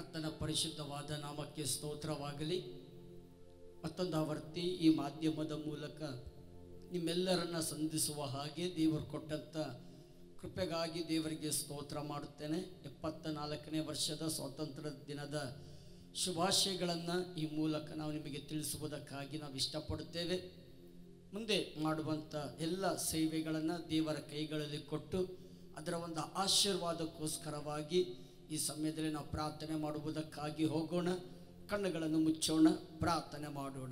ಕರ್ತನ ಪರಿಶುದ್ಧವಾದ ನಾಮಕ್ಕೆ ಸ್ತೋತ್ರವಾಗಲಿ ಮತ್ತೊಂದು ಆವರ್ತಿ ಈ ಮಾಧ್ಯಮದ ಮೂಲಕ ನಿಮ್ಮೆಲ್ಲರನ್ನ ಸಂಧಿಸುವ ಹಾಗೆ ದೇವರು ಕೊಟ್ಟಂಥ ಕೃಪೆಗಾಗಿ ದೇವರಿಗೆ ಸ್ತೋತ್ರ ಮಾಡುತ್ತೇನೆ ಎಪ್ಪತ್ತ ನಾಲ್ಕನೇ ವರ್ಷದ ಸ್ವಾತಂತ್ರ್ಯ ದಿನದ ಶುಭಾಶಯಗಳನ್ನು ಈ ಮೂಲಕ ನಾವು ನಿಮಗೆ ತಿಳಿಸುವುದಕ್ಕಾಗಿ ನಾವು ಇಷ್ಟಪಡುತ್ತೇವೆ ಮುಂದೆ ಮಾಡುವಂಥ ಎಲ್ಲ ಸೇವೆಗಳನ್ನು ದೇವರ ಕೈಗಳಲ್ಲಿ ಕೊಟ್ಟು ಅದರ ಒಂದು ಆಶೀರ್ವಾದಕ್ಕೋಸ್ಕರವಾಗಿ ಈ ಸಮಯದಲ್ಲಿ ನಾವು ಪ್ರಾರ್ಥನೆ ಮಾಡುವುದಕ್ಕಾಗಿ ಹೋಗೋಣ ಕಣ್ಣುಗಳನ್ನು ಮುಚ್ಚೋಣ ಪ್ರಾರ್ಥನೆ ಮಾಡೋಣ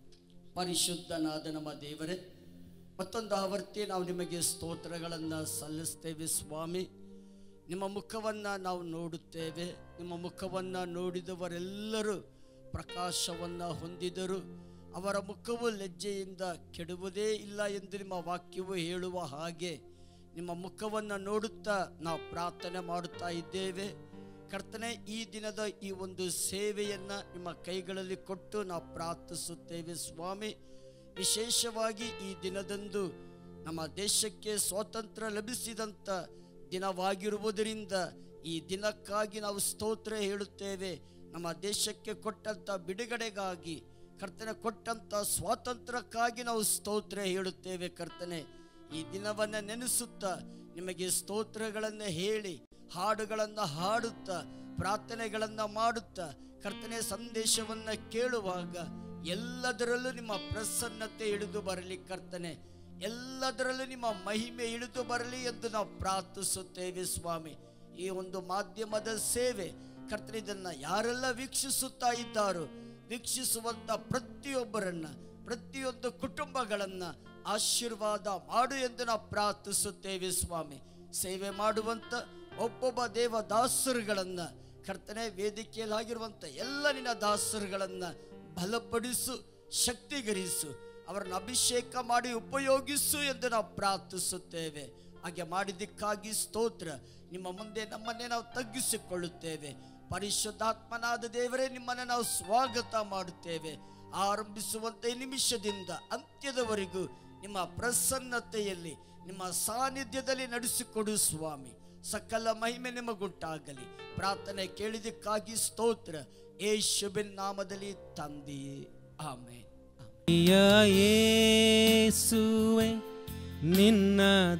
ಪರಿಶುದ್ಧನಾದ ನಮ್ಮ ದೇವರೇ ಮತ್ತೊಂದು ಆವರ್ತಿ ನಾವು ನಿಮಗೆ ಸ್ತೋತ್ರಗಳನ್ನು ಸಲ್ಲಿಸ್ತೇವೆ ಸ್ವಾಮಿ ನಿಮ್ಮ ಮುಖವನ್ನು ನಾವು ನೋಡುತ್ತೇವೆ ನಿಮ್ಮ ಮುಖವನ್ನು ನೋಡಿದವರೆಲ್ಲರೂ ಪ್ರಕಾಶವನ್ನು ಹೊಂದಿದರು ಅವರ ಮುಖವು ಲಜ್ಜೆಯಿಂದ ಕೆಡುವುದೇ ಇಲ್ಲ ಎಂದು ನಿಮ್ಮ ವಾಕ್ಯವು ಹೇಳುವ ಹಾಗೆ ನಿಮ್ಮ ಮುಖವನ್ನು ನೋಡುತ್ತಾ ನಾವು ಪ್ರಾರ್ಥನೆ ಮಾಡುತ್ತಾ ಇದ್ದೇವೆ ಕರ್ತನೆ ಈ ದಿನದ ಈ ಒಂದು ಸೇವೆಯನ್ನು ನಿಮ್ಮ ಕೈಗಳಲ್ಲಿ ಕೊಟ್ಟು ನಾವು ಪ್ರಾರ್ಥಿಸುತ್ತೇವೆ ಸ್ವಾಮಿ ವಿಶೇಷವಾಗಿ ಈ ದಿನದಂದು ನಮ್ಮ ದೇಶಕ್ಕೆ ಸ್ವಾತಂತ್ರ್ಯ ಲಭಿಸಿದಂಥ ದಿನವಾಗಿರುವುದರಿಂದ ಈ ದಿನಕ್ಕಾಗಿ ನಾವು ಸ್ತೋತ್ರ ಹೇಳುತ್ತೇವೆ ನಮ್ಮ ದೇಶಕ್ಕೆ ಕೊಟ್ಟಂಥ ಬಿಡುಗಡೆಗಾಗಿ ಕರ್ತನೆ ಕೊಟ್ಟಂಥ ಸ್ವಾತಂತ್ರ್ಯಕ್ಕಾಗಿ ನಾವು ಸ್ತೋತ್ರ ಹೇಳುತ್ತೇವೆ ಕರ್ತನೆ ಈ ದಿನವನ್ನು ನೆನೆಸುತ್ತಾ ನಿಮಗೆ ಸ್ತೋತ್ರಗಳನ್ನು ಹೇಳಿ ಹಾಡುಗಳನ್ನು ಹಾಡುತ್ತಾ ಪ್ರಾರ್ಥನೆಗಳನ್ನು ಮಾಡುತ್ತಾ ಕರ್ತನೆ ಸಂದೇಶವನ್ನು ಕೇಳುವಾಗ ಎಲ್ಲದರಲ್ಲೂ ನಿಮ್ಮ ಪ್ರಸನ್ನತೆ ಇಳಿದು ಬರಲಿ ಕರ್ತನೆ ಎಲ್ಲದರಲ್ಲೂ ನಿಮ್ಮ ಮಹಿಮೆ ಇಳಿದು ಬರಲಿ ಎಂದು ನಾವು ಪ್ರಾರ್ಥಿಸುತ್ತೇವೆ ಸ್ವಾಮಿ ಈ ಒಂದು ಮಾಧ್ಯಮದ ಸೇವೆ ಕರ್ತನೆ ಇದನ್ನು ಯಾರೆಲ್ಲ ವೀಕ್ಷಿಸುತ್ತಾ ಇದ್ದಾರೋ ವೀಕ್ಷಿಸುವಂಥ ಪ್ರತಿಯೊಬ್ಬರನ್ನ ಪ್ರತಿಯೊಂದು ಕುಟುಂಬಗಳನ್ನ ಆಶೀರ್ವಾದ ಮಾಡು ಎಂದು ನಾವು ಪ್ರಾರ್ಥಿಸುತ್ತೇವೆ ಸ್ವಾಮಿ ಸೇವೆ ಮಾಡುವಂಥ ಒಬ್ಬೊಬ್ಬ ದೇವ ದಾಸರುಗಳನ್ನ ಕರ್ತನೆ ವೇದಿಕೆಯಲ್ಲಾಗಿರುವಂಥ ಎಲ್ಲ ನಿನ್ನ ದಾಸರುಗಳನ್ನ ಬಲಪಡಿಸು ಶಕ್ತಿಗರಿಸು ಅವರನ್ನು ಅಭಿಷೇಕ ಮಾಡಿ ಉಪಯೋಗಿಸು ಎಂದು ನಾವು ಪ್ರಾರ್ಥಿಸುತ್ತೇವೆ ಹಾಗೆ ಮಾಡಿದ್ದಕ್ಕಾಗಿ ಸ್ತೋತ್ರ ನಿಮ್ಮ ಮುಂದೆ ನಮ್ಮನ್ನೇ ನಾವು ತಗ್ಗಿಸಿಕೊಳ್ಳುತ್ತೇವೆ ಪರಿಶುದ್ಧಾತ್ಮನಾದ ದೇವರೇ ನಿಮ್ಮನ್ನು ನಾವು ಸ್ವಾಗತ ಮಾಡುತ್ತೇವೆ ಆರಂಭಿಸುವಂತ ಈ ನಿಮಿಷದಿಂದ ಅಂತ್ಯದವರೆಗೂ ನಿಮ್ಮ ಪ್ರಸನ್ನತೆಯಲ್ಲಿ ನಿಮ್ಮ ಸಾನ್ನಿಧ್ಯದಲ್ಲಿ ನಡೆಸಿಕೊಡು ಸ್ವಾಮಿ ಸಕಲ ಮಹಿಮೆ ನಿಮಗುಂಟಾಗಲಿ ಪ್ರಾರ್ಥನೆ ಕೇಳಿದಕ್ಕಾಗಿ ಸ್ತೋತ್ರ ಯೇಸುವಿನ ನಾಮದಲ್ಲಿ ತಂದೆಯೇ ಆಮೇಲೆ ಯೇಸುವೆ ನಿನ್ನ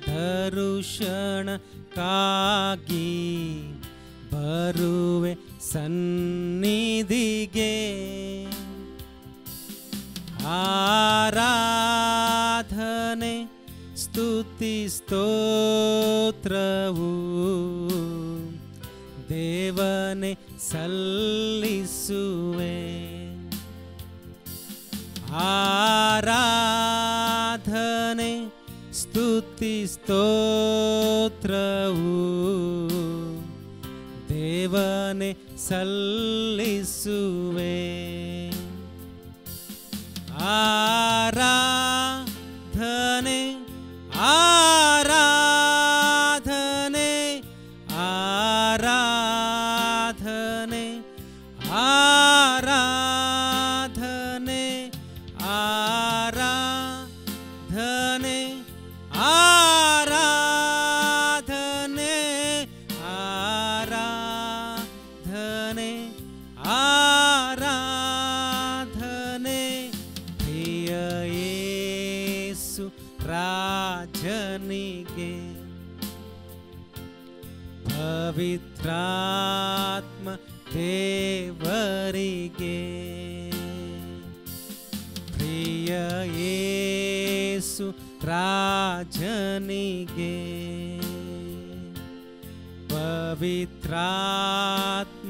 ದರುಶನಕ್ಕಾಗಿ ಬರುವೆ ಸನ್ನಿಧಿಗೆ ಆರಾಧನೆ ಸ್ತುತಿ ಸ್ತೋತ್ರವು ದೇವನೇ ಸಲ್ಲಿಸುವೆ ಆರಾಧನೆ ಸ್ತುತಿ ಸ್ತೋತ್ರವು ದೇವನೇ ಸಲ್ಲಿಸುವೆ ಆರಾಧನೆ ಆರಾಧನೆ ಆರಾಧನೆ ಆರಾಧನೆ ಆರಾಧನೆ ಆರಾಧನೆ ಆರಾಧನೆ ಆರಾಧನೆ ಪ್ರಿಯ ಯೇಸು ರಾಜನಿಗೆ ಪವಿತ್ರಾತ್ಮ ದೇವರಿಗೆ ಪ್ರಿಯ ಯೇಸು ರಾಜನಿಗೆ ಪವಿತ್ರಾತ್ಮ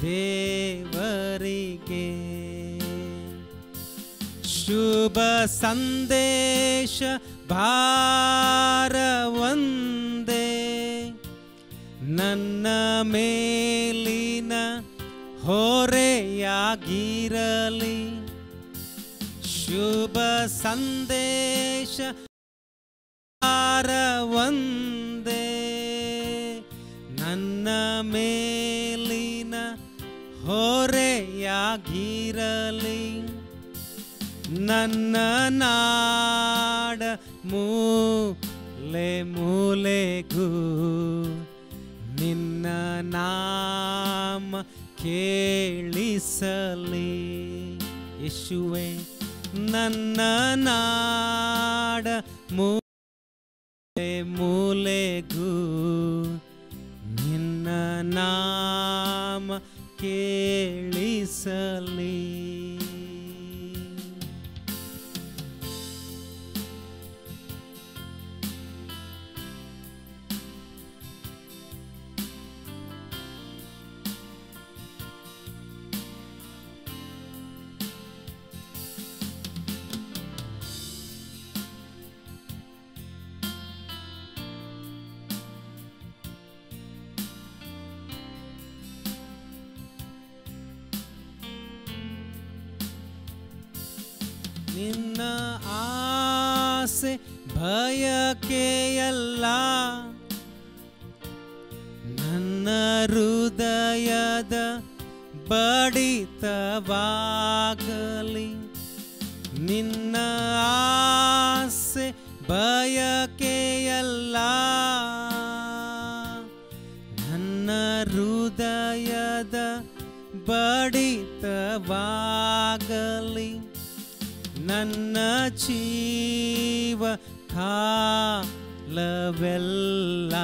ದೇವರಿಗೆ ಶುಭ ಸಂದೇಶ ಭಾರವಂದೇ ನನ್ನ ಮೇಲಿನ ಹೊರೆಯಾಗಿರಲಿ ಶುಭ ಸಂದೇಶ ಒಂದೇ ನನ್ನ ಮೇಲಿನ ಹೊರೆಯಾಗಿರಲಿ ನನ್ನ ನಾಡ ಮೂಲೆ ಮೂಲೆಗೂ ನಿನ್ನ ನಾಮ ಕೇಳಿಸಲಿ ಯೇಸುವೆ ನನ್ನ ನಾಡ ಮೂಲೆ ಮೂಲೆಗೂ ನಿನ್ನ ನಾಮ ಕೇಳಿಸಲಿ ನಿನ್ನ ಆಸೆ ಭಯಕೆಯಲ್ಲ ನನ್ನ ಹೃದಯದ ಬಡಿತವಾಗಲಿ ನಿನ್ನ ಆಸೆ ಬಯಕೆಯಲ್ಲ ನನ್ನ ಹೃದಯದ ಬಡಿತವಾಗಲಿ ನನ್ನ ಜೀವ ಕಾಲವೆಲ್ಲ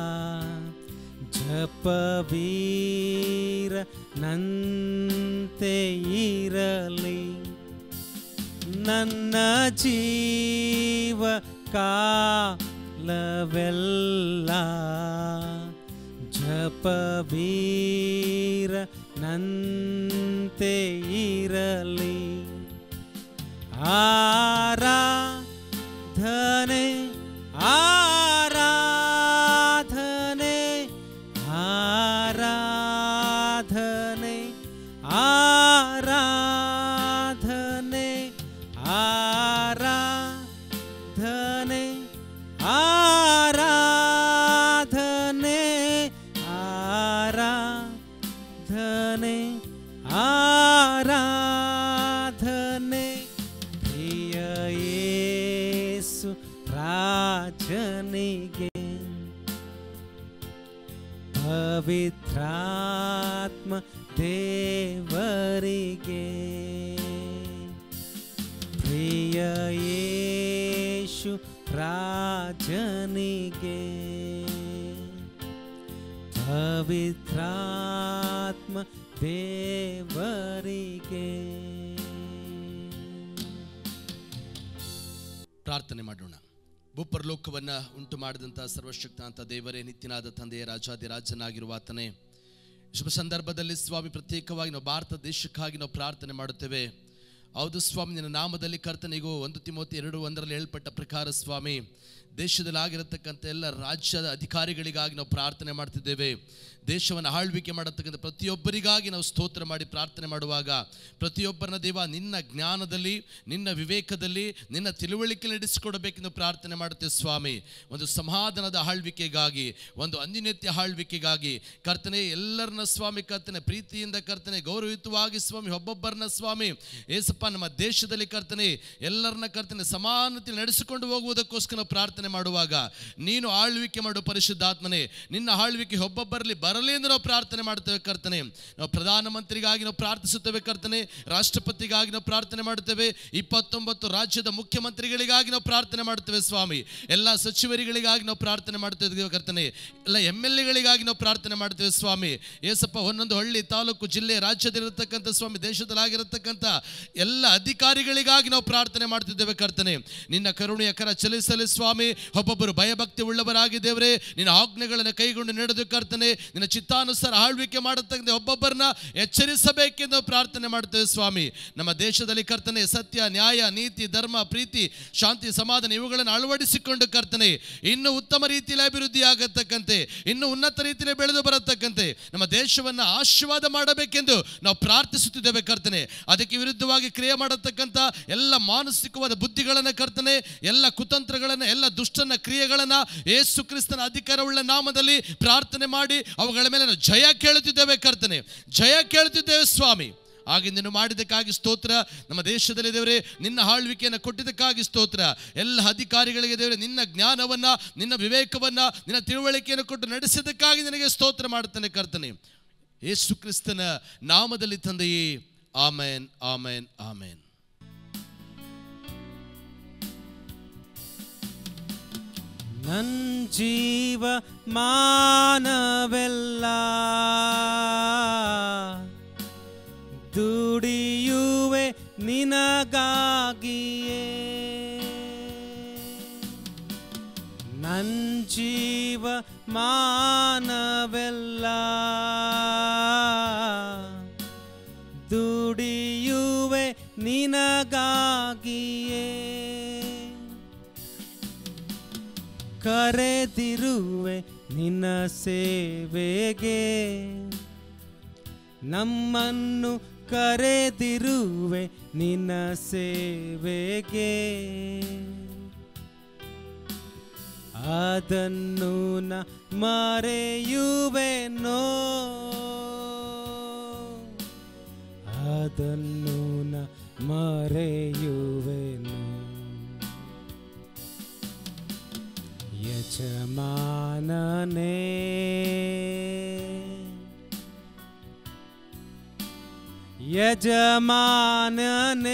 ಜಪವೀರ ನಂತೆ ಇರಲಿ ನನ್ನ ಜೀವ ಕಾಲವೆಲ್ಲ ಜಪವೀರ ನಂತೆ ಇರಲಿ ಆರಾಧನೆ ಆರಾಧನೆ ಆರಾಧನೆ ಆರಾಧನೆ ಆರಾಧನೆ ಆರಾಧನೆ ಆರಾಧನೆ ಆರಾಧನೆ ಪ್ರಿಯ ಯೇಸು ರಾಜನಿಗೆ ಪವಿತ್ರಾತ್ಮ ದೇವರಿಗೆ ಪ್ರಿಯ ಯೇಸು ರಾಜನಿಗೆ ಪವಿತ್ರಾತ್ಮ ದೇವರಿಗೆ ಪ್ರಾರ್ಥನೆ ಮಾಡೋಣ ಭೂಪರಲೋಕವನ್ನ ಉಂಟು ಮಾಡಿದಂಥ ಸರ್ವಶಕ್ತನಾಥ ದೇವರೇ ನಿತ್ಯನಾದ ತಂದೆಯ ರಾಜಾದಿರಾಜನಾಗಿರುವ ಆತನೇ ಶುಭ ಸಂದರ್ಭದಲ್ಲಿ ಸ್ವಾಮಿ ಪ್ರತ್ಯೇಕವಾಗಿ ನಾವು ಭಾರತ ದೇಶಕ್ಕಾಗಿ ನಾವು ಪ್ರಾರ್ಥನೆ ಮಾಡುತ್ತೇವೆ ಹೌದು ಸ್ವಾಮಿ ನಿನ್ನ ನಾಮದಲ್ಲಿ ಕರ್ತನಿಗೂ ಒಂದು ತಿಮೋತಿ ಎರಡು ಒಂದರಲ್ಲಿ ಹೇಳ್ಪಟ್ಟ ಪ್ರಕಾರ ಸ್ವಾಮಿ ದೇಶದಲ್ಲಿ ಆಗಿರತಕ್ಕಂಥ ಎಲ್ಲ ರಾಜ್ಯದ ಅಧಿಕಾರಿಗಳಿಗಾಗಿ ನಾವು ಪ್ರಾರ್ಥನೆ ಮಾಡ್ತಿದ್ದೇವೆ ದೇಶವನ್ನು ಆಳ್ವಿಕೆ ಮಾಡತಕ್ಕಂಥ ಪ್ರತಿಯೊಬ್ಬರಿಗಾಗಿ ನಾವು ಸ್ತೋತ್ರ ಮಾಡಿ ಪ್ರಾರ್ಥನೆ ಮಾಡುವಾಗ ಪ್ರತಿಯೊಬ್ಬರನ್ನ ದೇವ ನಿನ್ನ ಜ್ಞಾನದಲ್ಲಿ ನಿನ್ನ ವಿವೇಕದಲ್ಲಿ ನಿನ್ನ ತಿಳುವಳಿಕೆ ನಡೆಸಿಕೊಡಬೇಕೆಂದು ಪ್ರಾರ್ಥನೆ ಮಾಡುತ್ತೇವೆ ಸ್ವಾಮಿ ಒಂದು ಸಮಾಧಾನದ ಆಳ್ವಿಕೆಗಾಗಿ ಒಂದು ಅಂದಿನಿತ್ಯ ಆಳ್ವಿಕೆಗಾಗಿ ಕರ್ತನೆ ಎಲ್ಲರನ್ನ ಸ್ವಾಮಿ ಕರ್ತನೆ ಪ್ರೀತಿಯಿಂದ ಕರ್ತನೆ ಗೌರವಯುತವಾಗಿ ಸ್ವಾಮಿ ಒಬ್ಬೊಬ್ಬರನ್ನ ಸ್ವಾಮಿ ಏಸಪ್ಪ ನಮ್ಮ ದೇಶದಲ್ಲಿ ಕರ್ತನೆ ಎಲ್ಲರನ್ನ ಕರ್ತನೆ ಸಮಾನತೆ ನಡೆಸಿಕೊಂಡು ಹೋಗುವುದಕ್ಕೋಸ್ಕರ ನಾವು ಪ್ರಾರ್ಥನೆ ಮಾಡುವಾಗ ನೀನು ಆಳ್ವಿಕೆ ಮಾಡು ಪರಿಶುದ್ಧಾತ್ಮನೆ ನಿನ್ನ ಆಳ್ವಿಕೆ ಒಬ್ಬೊಬ್ಬರಲ್ಲಿ ಬರಲಿ ಎಂದು ನಾವು ಪ್ರಾರ್ಥನೆ ಮಾಡುತ್ತೇವೆ ಕರ್ತನೆ ನಾವು ಪ್ರಧಾನಮಂತ್ರಿಗಾಗಿ ನಾವು ಪ್ರಾರ್ಥಿಸುತ್ತೇವೆ ಕರ್ತನೆ ರಾಷ್ಟ್ರಪತಿಗಾಗಿ ನಾವು ಪ್ರಾರ್ಥನೆ ಮಾಡುತ್ತೇವೆ ಇಪ್ಪತ್ತೊಂಬತ್ತು ರಾಜ್ಯದ ಮುಖ್ಯಮಂತ್ರಿಗಳಿಗಾಗಿ ನಾವು ಪ್ರಾರ್ಥನೆ ಮಾಡುತ್ತೇವೆ ಸ್ವಾಮಿ ಎಲ್ಲ ಸಚಿವರುಗಳಿಗಾಗಿ ನಾವು ಪ್ರಾರ್ಥನೆ ಮಾಡುತ್ತೇವೆ ಕರ್ತನೆ ಎಲ್ಲ ಎಮ್ ಎಲ್ ಎಗಳಿಗಾಗಿ ನಾವು ಪ್ರಾರ್ಥನೆ ಮಾಡ್ತೇವೆ ಸ್ವಾಮಿ ಏಸಪ್ಪ ಒಂದೊಂದು ಹಳ್ಳಿ ತಾಲೂಕು ಜಿಲ್ಲೆ ರಾಜ್ಯದಲ್ಲಿರತಕ್ಕಂಥ ಸ್ವಾಮಿ ದೇಶದಲ್ಲಾಗಿರತಕ್ಕಂಥ ಎಲ್ಲ ಅಧಿಕಾರಿಗಳಿಗಾಗಿ ನಾವು ಪ್ರಾರ್ಥನೆ ಮಾಡ್ತಿದ್ದೇವೆ ಕರ್ತನೆ ನಿನ್ನ ಕರುಣೆಯ ಕರ ಚಲಿಸಲಿ ಸ್ವಾಮಿ ಒಬ್ಬೊಬ್ಬರು ಭಯಭಕ್ತಿ ಉಳ್ಳವರಾಗಿ ದೇವರೇ ನಿನ್ನ ಆಜ್ಞೆಗಳನ್ನು ಕೈಗೊಂಡು ನಡೆದು ಕರ್ತನೆ ನಿನ್ನ ಚಿತ್ತಾನುಸಾರ ಆಳ್ವಿಕೆ ಮಾಡತಕ್ಕಂಥ ಒಬ್ಬೊಬ್ಬರನ್ನ ಎಚ್ಚರಿಸಬೇಕೆಂದು ಪ್ರಾರ್ಥನೆ ಮಾಡ್ತೇವೆ ಸ್ವಾಮಿ ನಮ್ಮ ದೇಶದಲ್ಲಿ ಕರ್ತನೆ ಸತ್ಯ ನ್ಯಾಯ ನೀತಿ ಧರ್ಮ ಪ್ರೀತಿ ಶಾಂತಿ ಸಮಾಧಾನ ಇವುಗಳನ್ನು ಅಳವಡಿಸಿಕೊಂಡು ಕರ್ತನೆ ಇನ್ನು ಉತ್ತಮ ರೀತಿಯಲ್ಲಿ ಅಭಿವೃದ್ಧಿ ಆಗತಕ್ಕಂತೆ ಇನ್ನು ಉನ್ನತ ರೀತಿಯಲ್ಲಿ ಬೆಳೆದು ಬರತಕ್ಕಂತೆ ನಮ್ಮ ದೇಶವನ್ನು ಆಶೀರ್ವಾದ ಮಾಡಬೇಕೆಂದು ನಾವು ಪ್ರಾರ್ಥಿಸುತ್ತಿದ್ದೇವೆ ಕರ್ತನೆ ಅದಕ್ಕೆ ವಿರುದ್ಧವಾಗಿ ಕ್ರಿಯೆ ಮಾಡತಕ್ಕಂಥ ಎಲ್ಲ ಮಾನಸಿಕವಾದ ಬುದ್ಧಿಗಳನ್ನು ಕರ್ತನೆ ಎಲ್ಲ ಕುತಂತ್ರಗಳನ್ನು ಎಲ್ಲ ದುಷ್ಟನ ಕ್ರಿಯೆಗಳನ್ನು ಯೇಸು ಕ್ರಿಸ್ತನ ಅಧಿಕಾರವುಳ್ಳ ನಾಮದಲ್ಲಿ ಪ್ರಾರ್ಥನೆ ಮಾಡಿ ಅವುಗಳ ಮೇಲೆ ನಾವು ಜಯ ಕೇಳುತ್ತಿದ್ದೇವೆ ಕರ್ತನೆ ಜಯ ಕೇಳುತ್ತಿದ್ದೇವೆ ಸ್ವಾಮಿ ಹಾಗೆ ನೀನು ಮಾಡಿದ್ದಕ್ಕಾಗಿ ಸ್ತೋತ್ರ ನಮ್ಮ ದೇಶದಲ್ಲಿ ದೇವರೇ ನಿನ್ನ ಆಳ್ವಿಕೆಯನ್ನು ಕೊಟ್ಟಿದ್ದಕ್ಕಾಗಿ ಸ್ತೋತ್ರ ಎಲ್ಲ ಅಧಿಕಾರಿಗಳಿಗೆ ದೇವರೇ ನಿನ್ನ ಜ್ಞಾನವನ್ನ ನಿನ್ನ ವಿವೇಕವನ್ನ ನಿನ್ನ ತಿಳುವಳಿಕೆಯನ್ನು ಕೊಟ್ಟು ನಡೆಸಿದ್ದಕ್ಕಾಗಿ ನಿನಗೆ ಸ್ತೋತ್ರ ಮಾಡುತ್ತಾನೆ ಕರ್ತನೆ ಯೇಸು ಕ್ರಿಸ್ತನ ನಾಮದಲ್ಲಿ ತಂದೆಯೇ ಆಮೇನ್ ಆಮೇನ್ ಆಮೇನ್ ನನ್ ಜೀವ ಮಾನವೆಲ್ಲ ದುಡಿಯುವೆ ನಿನಗಾಗಿಯೇ ನನ್ ಜೀವ ಮಾನವೆಲ್ಲ ದುಡಿಯುವೆ ನಿನಗಾಗಿಯೇ ಕರೆದಿರುವೆ ನಿನ್ನ ಸೇವೆಗೆ ನಮ್ಮನ್ನು ಕರೆದಿರುವೆ ನಿನ್ನ ಸೇವೆಗೆ ಅದನ್ನು ನ ಮರೆಯುವೆನೋ ಅದನ್ನು ನ ಮರೆಯುವೆನೋ ಯಜಮಾನನೇ ಯಜಮಾನನೇ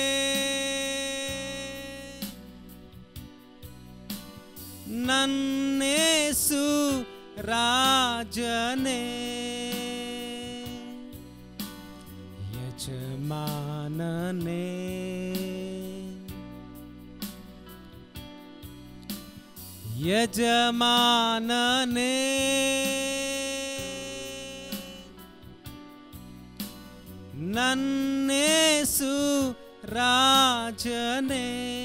ನನ್ನೇಸು ರಾಜನೇ ಯಜಮಾನನೇ ಯಜಮಾನನೇ ನನ್ನೇಸು ರಾಜನೇ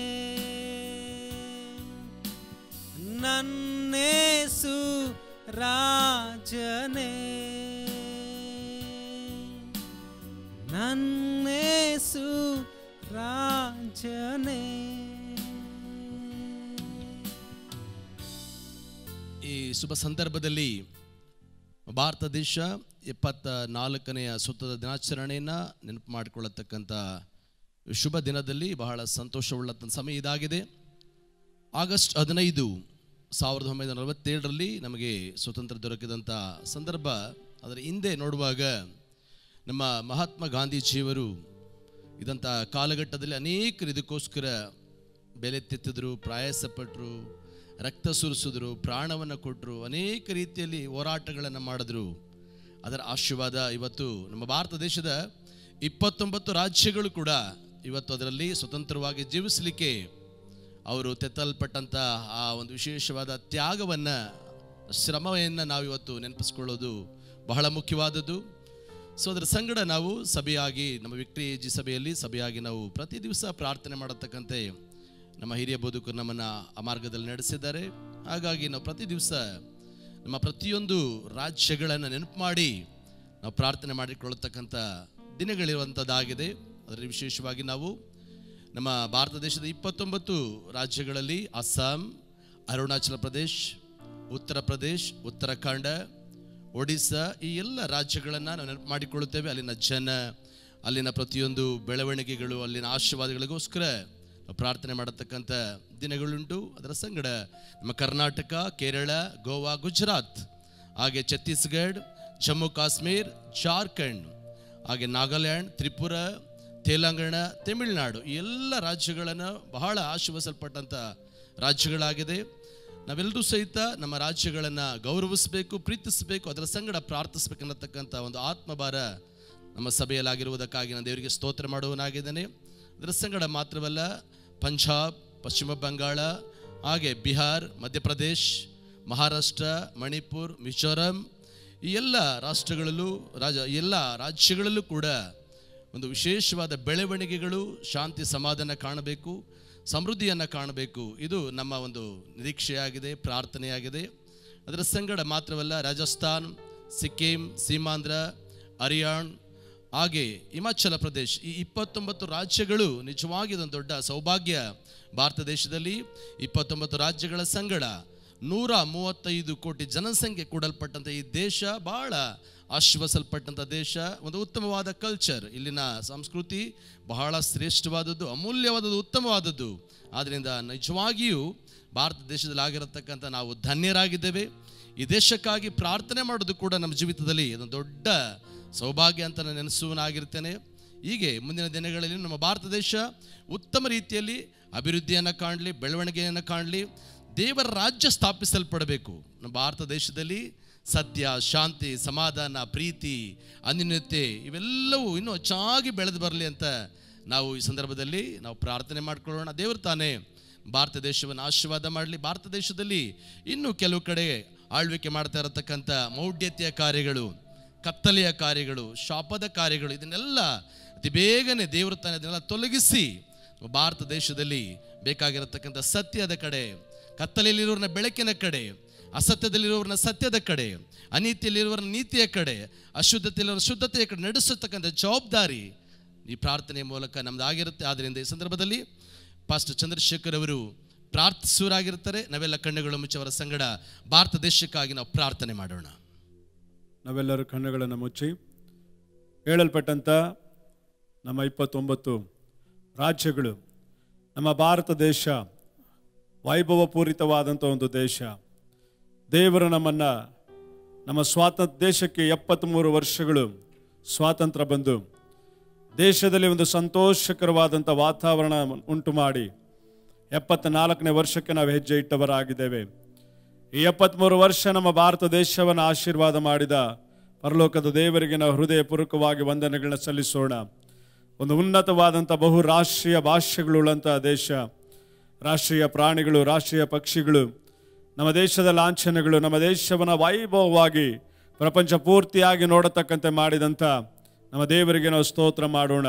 ನನ್ನೇಸು ರಾಜನೇ ನನ್ನೇಸು ರಾಜನೇ ಈ ಶುಭ ಸಂದರ್ಭದಲ್ಲಿ ಭಾರತ ದೇಶ ಇಪ್ಪತ್ತ ನಾಲ್ಕನೆಯ ಸುತ್ತದ ದಿನಾಚರಣೆಯನ್ನು ನೆನಪು ಮಾಡಿಕೊಳ್ಳತಕ್ಕಂಥ ಶುಭ ದಿನದಲ್ಲಿ ಬಹಳ ಸಂತೋಷವುಳ್ಳಂಥ ಸಮಯ ಇದಾಗಿದೆ ಆಗಸ್ಟ್ ಹದಿನೈದು ಸಾವಿರದ ಒಂಬೈನೂರ ನಲವತ್ತೇಳರಲ್ಲಿ ನಮಗೆ ಸ್ವತಂತ್ರ ದೊರಕಿದಂಥ ಸಂದರ್ಭ ಅದರ ಹಿಂದೆ ನೋಡುವಾಗ ನಮ್ಮ ಮಹಾತ್ಮ ಗಾಂಧೀಜಿಯವರು ಇದಂಥ ಕಾಲಘಟ್ಟದಲ್ಲಿ ಅನೇಕರು ಇದಕ್ಕೋಸ್ಕರ ಬೆಲೆ ತೆತ್ತಿದ್ರು ಪ್ರಯಾಸಪಟ್ಟರು ರಕ್ತ ಸುರಿಸಿದ್ರು ಪ್ರಾಣವನ್ನು ಕೊಟ್ಟರು ಅನೇಕ ರೀತಿಯಲ್ಲಿ ಹೋರಾಟಗಳನ್ನು ಮಾಡಿದ್ರು ಅದರ ಆಶೀರ್ವಾದ ಇವತ್ತು ನಮ್ಮ ಭಾರತ ದೇಶದ ಇಪ್ಪತ್ತೊಂಬತ್ತು ರಾಜ್ಯಗಳು ಕೂಡ ಇವತ್ತು ಅದರಲ್ಲಿ ಸ್ವತಂತ್ರವಾಗಿ ಜೀವಿಸಲಿಕ್ಕೆ ಅವರು ತೆತ್ತಲ್ಪಟ್ಟಂಥ ಆ ಒಂದು ವಿಶೇಷವಾದ ತ್ಯಾಗವನ್ನು ಶ್ರಮವನ್ನು ನಾವು ಇವತ್ತು ನೆನಪಿಸ್ಕೊಳ್ಳೋದು ಬಹಳ ಮುಖ್ಯವಾದದ್ದು ಸೊ ಅದರ ಸಂಗಡ ನಾವು ಸಭೆಯಾಗಿ ನಮ್ಮ ವಿಕ್ಟ್ರಿ ಜಿ ಸಭೆಯಲ್ಲಿ ಸಭೆಯಾಗಿ ನಾವು ಪ್ರತಿ ದಿವಸ ಪ್ರಾರ್ಥನೆ ಮಾಡತಕ್ಕಂತೆ ನಮ್ಮ ಹಿರಿಯ ಬೋಧಕರು ನಮ್ಮನ್ನು ಆ ಮಾರ್ಗದಲ್ಲಿ ನಡೆಸಿದ್ದಾರೆ ಹಾಗಾಗಿ ನಾವು ಪ್ರತಿ ದಿವಸ ನಮ್ಮ ಪ್ರತಿಯೊಂದು ರಾಜ್ಯಗಳನ್ನು ನೆನಪು ಮಾಡಿ ನಾವು ಪ್ರಾರ್ಥನೆ ಮಾಡಿಕೊಳ್ಳತಕ್ಕಂಥ ದಿನಗಳಿರುವಂಥದ್ದಾಗಿದೆ ಅದರಲ್ಲಿ ವಿಶೇಷವಾಗಿ ನಾವು ನಮ್ಮ ಭಾರತ ದೇಶದ ಇಪ್ಪತ್ತೊಂಬತ್ತು ರಾಜ್ಯಗಳಲ್ಲಿ ಅಸ್ಸಾಂ ಅರುಣಾಚಲ ಪ್ರದೇಶ್ ಉತ್ತರ ಪ್ರದೇಶ್ ಉತ್ತರಾಖಂಡ ಒಡಿಸ್ಸಾ ಈ ಎಲ್ಲ ರಾಜ್ಯಗಳನ್ನು ನಾವು ನೆನಪು ಮಾಡಿಕೊಳ್ಳುತ್ತೇವೆ ಅಲ್ಲಿನ ಜನ ಅಲ್ಲಿನ ಪ್ರತಿಯೊಂದು ಬೆಳವಣಿಗೆಗಳು ಅಲ್ಲಿನ ಆಶೀರ್ವಾದಗಳಿಗೋಸ್ಕರ ನಾವು ಪ್ರಾರ್ಥನೆ ಮಾಡತಕ್ಕಂಥ ದಿನಗಳುಂಟು ಅದರ ಸಂಗಡ ನಮ್ಮ ಕರ್ನಾಟಕ ಕೇರಳ ಗೋವಾ ಗುಜರಾತ್ ಹಾಗೆ ಛತ್ತೀಸ್ಗಢ ಜಮ್ಮು ಕಾಶ್ಮೀರ್ ಜಾರ್ಖಂಡ್ ಹಾಗೆ ನಾಗಾಲ್ಯಾಂಡ್ ತ್ರಿಪುರ ತೆಲಂಗಾಣ ತಮಿಳುನಾಡು ಈ ಎಲ್ಲ ರಾಜ್ಯಗಳನ್ನು ಬಹಳ ಆಶೀರ್ವಸಲ್ಪಟ್ಟಂಥ ರಾಜ್ಯಗಳಾಗಿದೆ ನಾವೆಲ್ಲರೂ ಸಹಿತ ನಮ್ಮ ರಾಜ್ಯಗಳನ್ನು ಗೌರವಿಸಬೇಕು ಪ್ರೀತಿಸಬೇಕು ಅದರ ಸಂಗಡ ಪ್ರಾರ್ಥಿಸಬೇಕು ಅನ್ನತಕ್ಕಂಥ ಒಂದು ಆತ್ಮಭಾರ ನಮ್ಮ ಸಭೆಯಲ್ಲಾಗಿರುವುದಕ್ಕಾಗಿ ನಾನು ದೇವರಿಗೆ ಸ್ತೋತ್ರ ಮಾಡುವನಾಗಿದ್ದೇನೆ ಅದರ ಸಂಗಡ ಮಾತ್ರವಲ್ಲ ಪಂಜಾಬ್ ಪಶ್ಚಿಮ ಬಂಗಾಳ ಹಾಗೆ ಬಿಹಾರ್ ಮಧ್ಯಪ್ರದೇಶ್ ಮಹಾರಾಷ್ಟ್ರ ಮಣಿಪುರ್ ಮಿಜೋರಾಂ ಈ ಎಲ್ಲ ರಾಷ್ಟ್ರಗಳಲ್ಲೂ ರಾಜ ಎಲ್ಲ ರಾಜ್ಯಗಳಲ್ಲೂ ಕೂಡ ಒಂದು ವಿಶೇಷವಾದ ಬೆಳವಣಿಗೆಗಳು ಶಾಂತಿ ಸಮಾಧಾನ ಕಾಣಬೇಕು ಸಮೃದ್ಧಿಯನ್ನು ಕಾಣಬೇಕು ಇದು ನಮ್ಮ ಒಂದು ನಿರೀಕ್ಷೆಯಾಗಿದೆ ಪ್ರಾರ್ಥನೆಯಾಗಿದೆ ಅದರ ಸಂಗಡ ಮಾತ್ರವಲ್ಲ ರಾಜಸ್ಥಾನ್ ಸಿಕ್ಕಿಂ ಸೀಮಾಂಧ್ರ ಹರಿಯಾಣ ಹಾಗೆ ಹಿಮಾಚಲ ಪ್ರದೇಶ್ ಈ ಇಪ್ಪತ್ತೊಂಬತ್ತು ರಾಜ್ಯಗಳು ನಿಜವಾಗಿ ಇದೊಂದು ದೊಡ್ಡ ಸೌಭಾಗ್ಯ ಭಾರತ ದೇಶದಲ್ಲಿ ಇಪ್ಪತ್ತೊಂಬತ್ತು ರಾಜ್ಯಗಳ ಸಂಗಡ ನೂರ ಮೂವತ್ತೈದು ಕೋಟಿ ಜನಸಂಖ್ಯೆ ಕೂಡಲ್ಪಟ್ಟಂಥ ಈ ದೇಶ ಬಹಳ ಆಶೀರ್ವಸಲ್ಪಟ್ಟಂಥ ದೇಶ ಒಂದು ಉತ್ತಮವಾದ ಕಲ್ಚರ್ ಇಲ್ಲಿನ ಸಂಸ್ಕೃತಿ ಬಹಳ ಶ್ರೇಷ್ಠವಾದದ್ದು ಅಮೂಲ್ಯವಾದದ್ದು ಉತ್ತಮವಾದದ್ದು ಆದ್ದರಿಂದ ನಿಜವಾಗಿಯೂ ಭಾರತ ದೇಶದಲ್ಲಿ ಆಗಿರತಕ್ಕಂಥ ನಾವು ಧನ್ಯರಾಗಿದ್ದೇವೆ ಈ ದೇಶಕ್ಕಾಗಿ ಪ್ರಾರ್ಥನೆ ಮಾಡೋದು ಕೂಡ ನಮ್ಮ ಜೀವಿತದಲ್ಲಿ ಒಂದು ದೊಡ್ಡ ಸೌಭಾಗ್ಯ ಅಂತ ನಾನು ನೆನೆಸುವನಾಗಿರ್ತೇನೆ ಹೀಗೆ ಮುಂದಿನ ದಿನಗಳಲ್ಲಿ ನಮ್ಮ ಭಾರತ ದೇಶ ಉತ್ತಮ ರೀತಿಯಲ್ಲಿ ಅಭಿವೃದ್ಧಿಯನ್ನು ಕಾಣಲಿ ಬೆಳವಣಿಗೆಯನ್ನು ಕಾಣಲಿ ದೇವರ ರಾಜ್ಯ ಸ್ಥಾಪಿಸಲ್ಪಡಬೇಕು ನಮ್ಮ ಭಾರತ ದೇಶದಲ್ಲಿ ಸತ್ಯ ಶಾಂತಿ ಸಮಾಧಾನ ಪ್ರೀತಿ ಅನ್ಯೋನ್ಯತೆ ಇವೆಲ್ಲವೂ ಇನ್ನೂ ಹೆಚ್ಚಾಗಿ ಬೆಳೆದು ಬರಲಿ ಅಂತ ನಾವು ಈ ಸಂದರ್ಭದಲ್ಲಿ ನಾವು ಪ್ರಾರ್ಥನೆ ಮಾಡ್ಕೊಳ್ಳೋಣ ದೇವರು ತಾನೇ ಭಾರತ ದೇಶವನ್ನು ಆಶೀರ್ವಾದ ಮಾಡಲಿ ಭಾರತ ದೇಶದಲ್ಲಿ ಇನ್ನೂ ಕೆಲವು ಕಡೆ ಆಳ್ವಿಕೆ ಮಾಡ್ತಾ ಇರತಕ್ಕಂಥ ಮೌಢ್ಯತೆಯ ಕಾರ್ಯಗಳು ಕತ್ತಲೆಯ ಕಾರ್ಯಗಳು ಶಾಪದ ಕಾರ್ಯಗಳು ಇದನ್ನೆಲ್ಲ ಅತಿ ಬೇಗನೆ ದೇವರು ತಾನೇ ಅದನ್ನೆಲ್ಲ ತೊಲಗಿಸಿ ಭಾರತ ದೇಶದಲ್ಲಿ ಬೇಕಾಗಿರತಕ್ಕಂಥ ಸತ್ಯದ ಕಡೆ ಕತ್ತಲೆಯಲ್ಲಿರೋರನ್ನ ಬೆಳಕಿನ ಕಡೆ ಅಸತ್ಯದಲ್ಲಿರೋರನ್ನ ಸತ್ಯದ ಕಡೆ ಅನೀತಿಯಲ್ಲಿರೋರನ್ನ ನೀತಿಯ ಕಡೆ ಅಶುದ್ಧತೆಯಲ್ಲಿರೋ ಶುದ್ಧತೆಯ ಕಡೆ ನಡೆಸತಕ್ಕಂಥ ಜವಾಬ್ದಾರಿ ಈ ಪ್ರಾರ್ಥನೆಯ ಮೂಲಕ ನಮ್ದು ಆಗಿರುತ್ತೆ ಆದ್ದರಿಂದ ಈ ಸಂದರ್ಭದಲ್ಲಿ ಪಾಸ್ಟರ್ ಚಂದ್ರಶೇಖರ್ ಅವರು ಪ್ರಾರ್ಥಿಸುವರಾಗಿರ್ತಾರೆ ನಾವೆಲ್ಲ ಕಣ್ಣುಗಳು ಮುಚ್ಚಿ ಅವರ ಸಂಗಡ ಭಾರತ ದೇಶಕ್ಕಾಗಿ ನಾವು ಪ್ರಾರ್ಥನೆ ಮಾಡೋಣ ನಾವೆಲ್ಲರೂ ಕಣ್ಣುಗಳನ್ನು ಮುಚ್ಚಿ ಹೇಳಲ್ಪಟ್ಟಂಥ ನಮ್ಮ ಇಪ್ಪತ್ತೊಂಬತ್ತು ರಾಜ್ಯಗಳು ನಮ್ಮ ಭಾರತ ದೇಶ ವೈಭವಪೂರಿತವಾದಂಥ ಒಂದು ದೇಶ ದೇವರು ನಮ್ಮನ್ನು ನಮ್ಮ ಸ್ವಾತಂತ್ರ್ಯ ದೇಶಕ್ಕೆ ಎಪ್ಪತ್ತ್ಮೂರು ವರ್ಷಗಳು ಸ್ವಾತಂತ್ರ್ಯ ಬಂದು ದೇಶದಲ್ಲಿ ಒಂದು ಸಂತೋಷಕರವಾದಂಥ ವಾತಾವರಣ ಉಂಟು ಮಾಡಿ ಎಪ್ಪತ್ತ ನಾಲ್ಕನೇ ವರ್ಷಕ್ಕೆ ನಾವು ಹೆಜ್ಜೆ ಇಟ್ಟವರಾಗಿದ್ದೇವೆ ಈ ಎಪ್ಪತ್ಮೂರು ವರ್ಷ ನಮ್ಮ ಭಾರತ ದೇಶವನ್ನು ಆಶೀರ್ವಾದ ಮಾಡಿದ ಪರಲೋಕದ ದೇವರಿಗೆ ನಾವು ಹೃದಯಪೂರ್ವಕವಾಗಿ ವಂದನೆಗಳನ್ನ ಸಲ್ಲಿಸೋಣ ಒಂದು ಉನ್ನತವಾದಂಥ ಬಹು ರಾಷ್ಟ್ರೀಯ ಭಾಷೆಗಳುಳ್ಳಂಥ ದೇಶ ರಾಷ್ಟ್ರೀಯ ಪ್ರಾಣಿಗಳು ರಾಷ್ಟ್ರೀಯ ಪಕ್ಷಿಗಳು ನಮ್ಮ ದೇಶದ ಲಾಂಛನಗಳು ನಮ್ಮ ದೇಶವನ್ನು ವೈಭವವಾಗಿ ಪ್ರಪಂಚ ಪೂರ್ತಿಯಾಗಿ ನೋಡತಕ್ಕಂತೆ ಮಾಡಿದಂಥ ನಮ್ಮ ದೇವರಿಗೆ ನಾವು ಸ್ತೋತ್ರ ಮಾಡೋಣ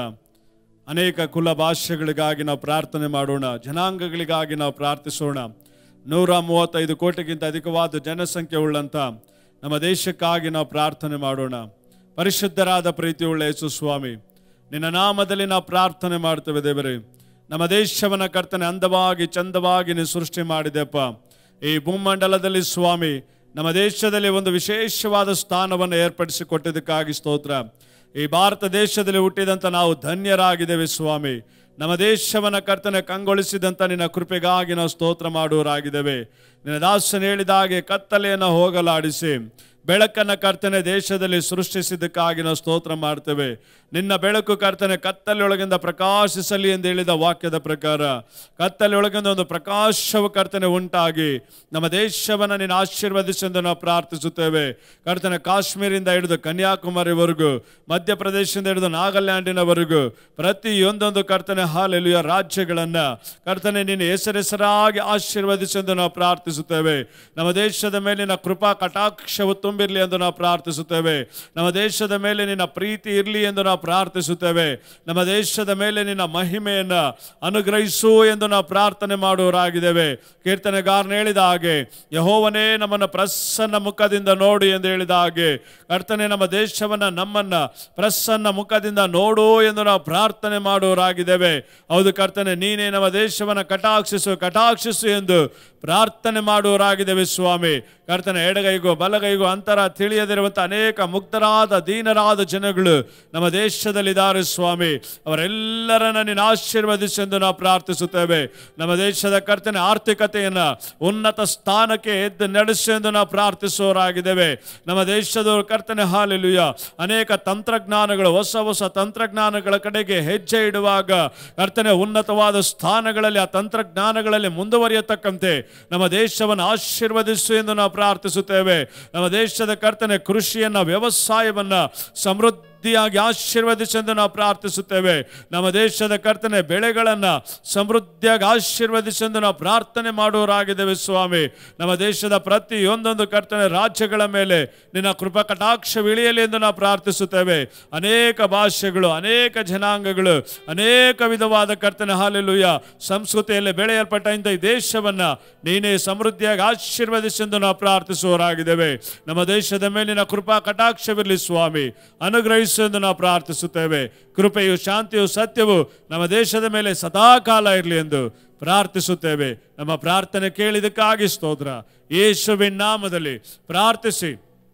ಅನೇಕ ಕುಲ ಭಾಷೆಗಳಿಗಾಗಿ ನಾವು ಪ್ರಾರ್ಥನೆ ಮಾಡೋಣ ಜನಾಂಗಗಳಿಗಾಗಿ ನಾವು ಪ್ರಾರ್ಥಿಸೋಣ ನೂರ ಮೂವತ್ತೈದು ಕೋಟಿಗಿಂತ ಅಧಿಕವಾದ ಜನಸಂಖ್ಯೆ ಉಳ್ಳಂಥ ನಮ್ಮ ದೇಶಕ್ಕಾಗಿ ನಾವು ಪ್ರಾರ್ಥನೆ ಮಾಡೋಣ ಪರಿಶುದ್ಧರಾದ ಪ್ರೀತಿಯುಳ್ಳ ಯೇಸು ಸ್ವಾಮಿ ನಿನ್ನ ನಾಮದಲ್ಲಿ ನಾವು ಪ್ರಾರ್ಥನೆ ಮಾಡ್ತೇವೆ ದೇವರೇ ನಮ್ಮ ದೇಶವನ್ನ ಕರ್ತನೆ ಅಂದವಾಗಿ ಚಂದವಾಗಿ ನೀನು ಸೃಷ್ಟಿ ಮಾಡಿದೆಪ್ಪ ಈ ಭೂಮಂಡಲದಲ್ಲಿ ಸ್ವಾಮಿ ನಮ್ಮ ದೇಶದಲ್ಲಿ ಒಂದು ವಿಶೇಷವಾದ ಸ್ಥಾನವನ್ನು ಏರ್ಪಡಿಸಿಕೊಟ್ಟಿದ್ದಕ್ಕಾಗಿ ಸ್ತೋತ್ರ ಈ ಭಾರತ ದೇಶದಲ್ಲಿ ಹುಟ್ಟಿದಂಥ ನಾವು ಧನ್ಯರಾಗಿದ್ದೇವೆ ಸ್ವಾಮಿ ನಮ್ಮ ದೇಶವನ್ನ ಕರ್ತನೆ ಕಂಗೊಳಿಸಿದಂಥ ನಿನ್ನ ಕೃಪೆಗಾಗಿ ನಾವು ಸ್ತೋತ್ರ ಮಾಡುವರಾಗಿದ್ದೇವೆ ನಿನ್ನ ದಾಸನ ಹೇಳಿದ ಹಾಗೆ ಕತ್ತಲೆಯನ್ನು ಹೋಗಲಾಡಿಸಿ ಬೆಳಕನ್ನ ಕರ್ತನೆ ದೇಶದಲ್ಲಿ ಸೃಷ್ಟಿಸಿದ್ದಕ್ಕಾಗಿ ನಾವು ಸ್ತೋತ್ರ ಮಾಡ್ತೇವೆ ನಿನ್ನ ಬೆಳಕು ಕರ್ತನೆ ಕತ್ತಲೆಯೊಳಗಿಂದ ಪ್ರಕಾಶಿಸಲಿ ಎಂದು ಹೇಳಿದ ವಾಕ್ಯದ ಪ್ರಕಾರ ಕತ್ತಲೆಯೊಳಗಿಂದ ಒಂದು ಪ್ರಕಾಶವು ಕರ್ತನೆ ಉಂಟಾಗಿ ನಮ್ಮ ದೇಶವನ್ನು ನೀನು ಆಶೀರ್ವದಿಸೆಂದು ನಾವು ಪ್ರಾರ್ಥಿಸುತ್ತೇವೆ ಕರ್ತನೆ ಕಾಶ್ಮೀರಿಂದ ಹಿಡಿದು ಕನ್ಯಾಕುಮಾರಿವರೆಗೂ ಮಧ್ಯಪ್ರದೇಶದಿಂದ ಹಿಡಿದು ನಾಗಾಲ್ಯಾಂಡಿನವರೆಗೂ ಪ್ರತಿಯೊಂದೊಂದು ಕರ್ತನೆ ಹಾಲೆಲುಯ ರಾಜ್ಯಗಳನ್ನ ಕರ್ತನೆ ನೀನು ಹೆಸರೆಸರಾಗಿ ಆಶೀರ್ವದಿಸೆಂದು ನಾವು ಪ್ರಾರ್ಥಿಸುತ್ತೇವೆ ನಮ್ಮ ದೇಶದ ಮೇಲಿನ ಕೃಪಾ ಕಟಾಕ್ಷವು ತುಂಬಿರಲಿ ಎಂದು ನಾವು ಪ್ರಾರ್ಥಿಸುತ್ತೇವೆ ನಮ್ಮ ದೇಶದ ಮೇಲೆ ನಿನ್ನ ಪ್ರೀತಿ ಇರಲಿ ಎಂದು ನಾವು ಪ್ರಾರ್ಥಿಸುತ್ತೇವೆ ನಮ್ಮ ದೇಶದ ಮೇಲೆ ನಿನ್ನ ಮಹಿಮೆಯನ್ನ ಅನುಗ್ರಹಿಸು ಎಂದು ನಾವು ಪ್ರಾರ್ಥನೆ ಮಾಡುವರಾಗಿದ್ದೇವೆ ಕೀರ್ತನೆಗಾರನ ಹೇಳಿದ ಹಾಗೆ ಯಹೋವನೇ ನಮ್ಮನ್ನು ಪ್ರಸನ್ನ ಮುಖದಿಂದ ನೋಡಿ ಎಂದು ಹೇಳಿದ ಹಾಗೆ ಕರ್ತನೆ ನಮ್ಮ ದೇಶವನ್ನ ನಮ್ಮನ್ನ ಪ್ರಸನ್ನ ಮುಖದಿಂದ ನೋಡು ಎಂದು ನಾವು ಪ್ರಾರ್ಥನೆ ಮಾಡುವರಾಗಿದ್ದೇವೆ ಹೌದು ಕರ್ತನೆ ನೀನೇ ನಮ್ಮ ದೇಶವನ್ನ ಕಟಾಕ್ಷಿಸು ಕಟಾಕ್ಷಿಸು ಎಂದು ಪ್ರಾರ್ಥನೆ ಮಾಡುವರಾಗಿದ್ದೇವೆ ಸ್ವಾಮಿ ಕರ್ತನೆ ಎಡಗೈಗೂ ಬಲಗೈಗೂ ಅಂತರ ತಿಳಿಯದಿರುವಂಥ ಅನೇಕ ಮುಕ್ತರಾದ ದೀನರಾದ ಜನಗಳು ನಮ್ಮ ದೇಶದಲ್ಲಿದ್ದಾರೆ ಸ್ವಾಮಿ ಅವರೆಲ್ಲರನ್ನ ನೀನು ಆಶೀರ್ವದಿಸೆಂದು ನಾವು ಪ್ರಾರ್ಥಿಸುತ್ತೇವೆ ನಮ್ಮ ದೇಶದ ಕರ್ತನೆ ಆರ್ಥಿಕತೆಯನ್ನ ಉನ್ನತ ಸ್ಥಾನಕ್ಕೆ ಎದ್ದು ನಡೆಸು ಎಂದು ನಾವು ಪ್ರಾರ್ಥಿಸುವವರಾಗಿದ್ದೇವೆ ನಮ್ಮ ದೇಶದ ಕರ್ತನೆ ಹಾಲೆಲುಯ ಅನೇಕ ತಂತ್ರಜ್ಞಾನಗಳು ಹೊಸ ಹೊಸ ತಂತ್ರಜ್ಞಾನಗಳ ಕಡೆಗೆ ಹೆಜ್ಜೆ ಇಡುವಾಗ ಕರ್ತನೆ ಉನ್ನತವಾದ ಸ್ಥಾನಗಳಲ್ಲಿ ಆ ತಂತ್ರಜ್ಞಾನಗಳಲ್ಲಿ ಮುಂದುವರಿಯತಕ್ಕಂತೆ ನಮ್ಮ ದೇಶವನ್ನು ಆಶೀರ್ವದಿಸು ಎಂದು ನಾವು ಪ್ರಾರ್ಥಿಸುತ್ತೇವೆ ನಮ್ಮ ದೇಶದ ಕರ್ತನೆ ಕೃಷಿಯನ್ನ ವ್ಯವಸಾಯವನ್ನ ಸಮೃದ್ಧ ಸಮೃದ್ಧಿಯಾಗಿ ಆಶೀರ್ವದಿಸೆಂದು ನಾವು ಪ್ರಾರ್ಥಿಸುತ್ತೇವೆ ನಮ್ಮ ದೇಶದ ಕರ್ತನೆ ಬೆಳೆಗಳನ್ನು ಸಮೃದ್ಧಿಯಾಗಿ ಆಶೀರ್ವದಿಸೆಂದು ನಾವು ಪ್ರಾರ್ಥನೆ ಮಾಡುವರಾಗಿದ್ದೇವೆ ಸ್ವಾಮಿ ನಮ್ಮ ದೇಶದ ಪ್ರತಿಯೊಂದೊಂದು ಕರ್ತನೆ ರಾಜ್ಯಗಳ ಮೇಲೆ ನಿನ್ನ ಕೃಪಾ ಕಟಾಕ್ಷವಿಳಿಯಲಿ ಎಂದು ನಾವು ಪ್ರಾರ್ಥಿಸುತ್ತೇವೆ ಅನೇಕ ಭಾಷೆಗಳು ಅನೇಕ ಜನಾಂಗಗಳು ಅನೇಕ ವಿಧವಾದ ಕರ್ತನೆ ಹಾಲೆಲುಯ್ಯ ಸಂಸ್ಕೃತಿಯಲ್ಲಿ ಬೆಳೆಯಲ್ಪಟ್ಟ ಇಂಥ ಈ ದೇಶವನ್ನ ನೀನೇ ಸಮೃದ್ಧಿಯಾಗಿ ಆಶೀರ್ವದಿಸೆಂದು ನಾವು ಪ್ರಾರ್ಥಿಸುವವರಾಗಿದ್ದೇವೆ ನಮ್ಮ ದೇಶದ ಮೇಲಿನ ಕೃಪಾ ಕಟಾಕ್ಷವಿರಲಿ ಸ್ವಾಮಿ ಅನುಗ್ರಹಿಸು ಎಂದು ನಾವು ಪ್ರಾರ್ಥಿಸುತ್ತೇವೆ ಕೃಪೆಯು ಶಾಂತಿಯು ಸತ್ಯವು ನಮ್ಮ ದೇಶದ ಮೇಲೆ ಸದಾಕಾಲ ಇರಲಿ ಎಂದು ಪ್ರಾರ್ಥಿಸುತ್ತೇವೆ ನಮ್ಮ ಪ್ರಾರ್ಥನೆ ಕೇಳಿದಕ್ಕಾಗಿ ಸ್ತೋತ್ರ ಯೇಸುವಿನ ನಾಮದಲ್ಲಿ ಪ್ರಾರ್ಥಿಸಿ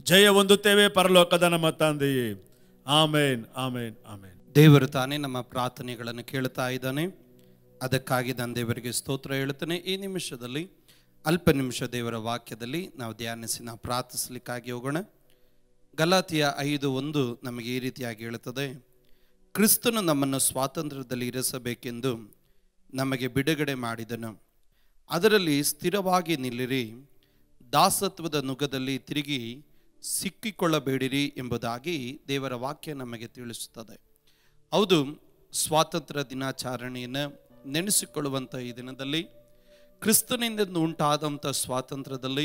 ಜಯ ಹೊಂದುತ್ತೇವೆ ಪರಲೋಕದ ನಮ್ಮ ತಂದೆಯೇ ಆಮೇನ್ ಆಮೇನ್ ಆಮೇನ್ ದೇವರು ತಾನೇ ನಮ್ಮ ಪ್ರಾರ್ಥನೆಗಳನ್ನು ಕೇಳ್ತಾ ಇದ್ದಾನೆ ಅದಕ್ಕಾಗಿ ನಾನು ದೇವರಿಗೆ ಸ್ತೋತ್ರ ಹೇಳ್ತೇನೆ ಈ ನಿಮಿಷದಲ್ಲಿ ಅಲ್ಪ ನಿಮಿಷ ದೇವರ ವಾಕ್ಯದಲ್ಲಿ ನಾವು ಧ್ಯಾನಿಸಿ ನಾವು ಪ್ರಾರ್ಥಿಸಲಿಕ್ಕಾಗಿ ಹೋಗೋಣ ಗಲಾತಿಯ ಐದು ಒಂದು ನಮಗೆ ಈ ರೀತಿಯಾಗಿ ಹೇಳುತ್ತದೆ ಕ್ರಿಸ್ತನು ನಮ್ಮನ್ನು ಸ್ವಾತಂತ್ರ್ಯದಲ್ಲಿ ಇರಿಸಬೇಕೆಂದು ನಮಗೆ ಬಿಡುಗಡೆ ಮಾಡಿದನು ಅದರಲ್ಲಿ ಸ್ಥಿರವಾಗಿ ನಿಲ್ಲಿರಿ ದಾಸತ್ವದ ನುಗದಲ್ಲಿ ತಿರುಗಿ ಸಿಕ್ಕಿಕೊಳ್ಳಬೇಡಿರಿ ಎಂಬುದಾಗಿ ದೇವರ ವಾಕ್ಯ ನಮಗೆ ತಿಳಿಸುತ್ತದೆ ಹೌದು ಸ್ವಾತಂತ್ರ್ಯ ದಿನಾಚರಣೆಯನ್ನು ನೆನೆಸಿಕೊಳ್ಳುವಂಥ ಈ ದಿನದಲ್ಲಿ ಕ್ರಿಸ್ತನಿಂದ ಉಂಟಾದಂಥ ಸ್ವಾತಂತ್ರ್ಯದಲ್ಲಿ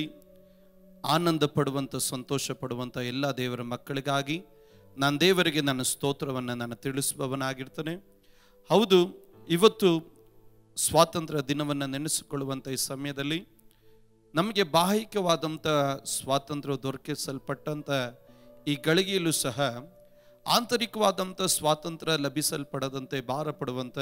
ಆನಂದ ಪಡುವಂಥ ಸಂತೋಷ ಪಡುವಂಥ ಎಲ್ಲ ದೇವರ ಮಕ್ಕಳಿಗಾಗಿ ನಾನು ದೇವರಿಗೆ ನನ್ನ ಸ್ತೋತ್ರವನ್ನು ನಾನು ತಿಳಿಸುವವನಾಗಿರ್ತೇನೆ ಹೌದು ಇವತ್ತು ಸ್ವಾತಂತ್ರ್ಯ ದಿನವನ್ನು ನೆನೆಸಿಕೊಳ್ಳುವಂಥ ಈ ಸಮಯದಲ್ಲಿ ನಮಗೆ ಬಾಹಿಕವಾದಂಥ ಸ್ವಾತಂತ್ರ್ಯ ದೊರಕಿಸಲ್ಪಟ್ಟಂಥ ಈ ಗಳಿಗೆಯಲ್ಲೂ ಸಹ ಆಂತರಿಕವಾದಂಥ ಸ್ವಾತಂತ್ರ್ಯ ಲಭಿಸಲ್ಪಡದಂತೆ ಭಾರ ಪಡುವಂಥ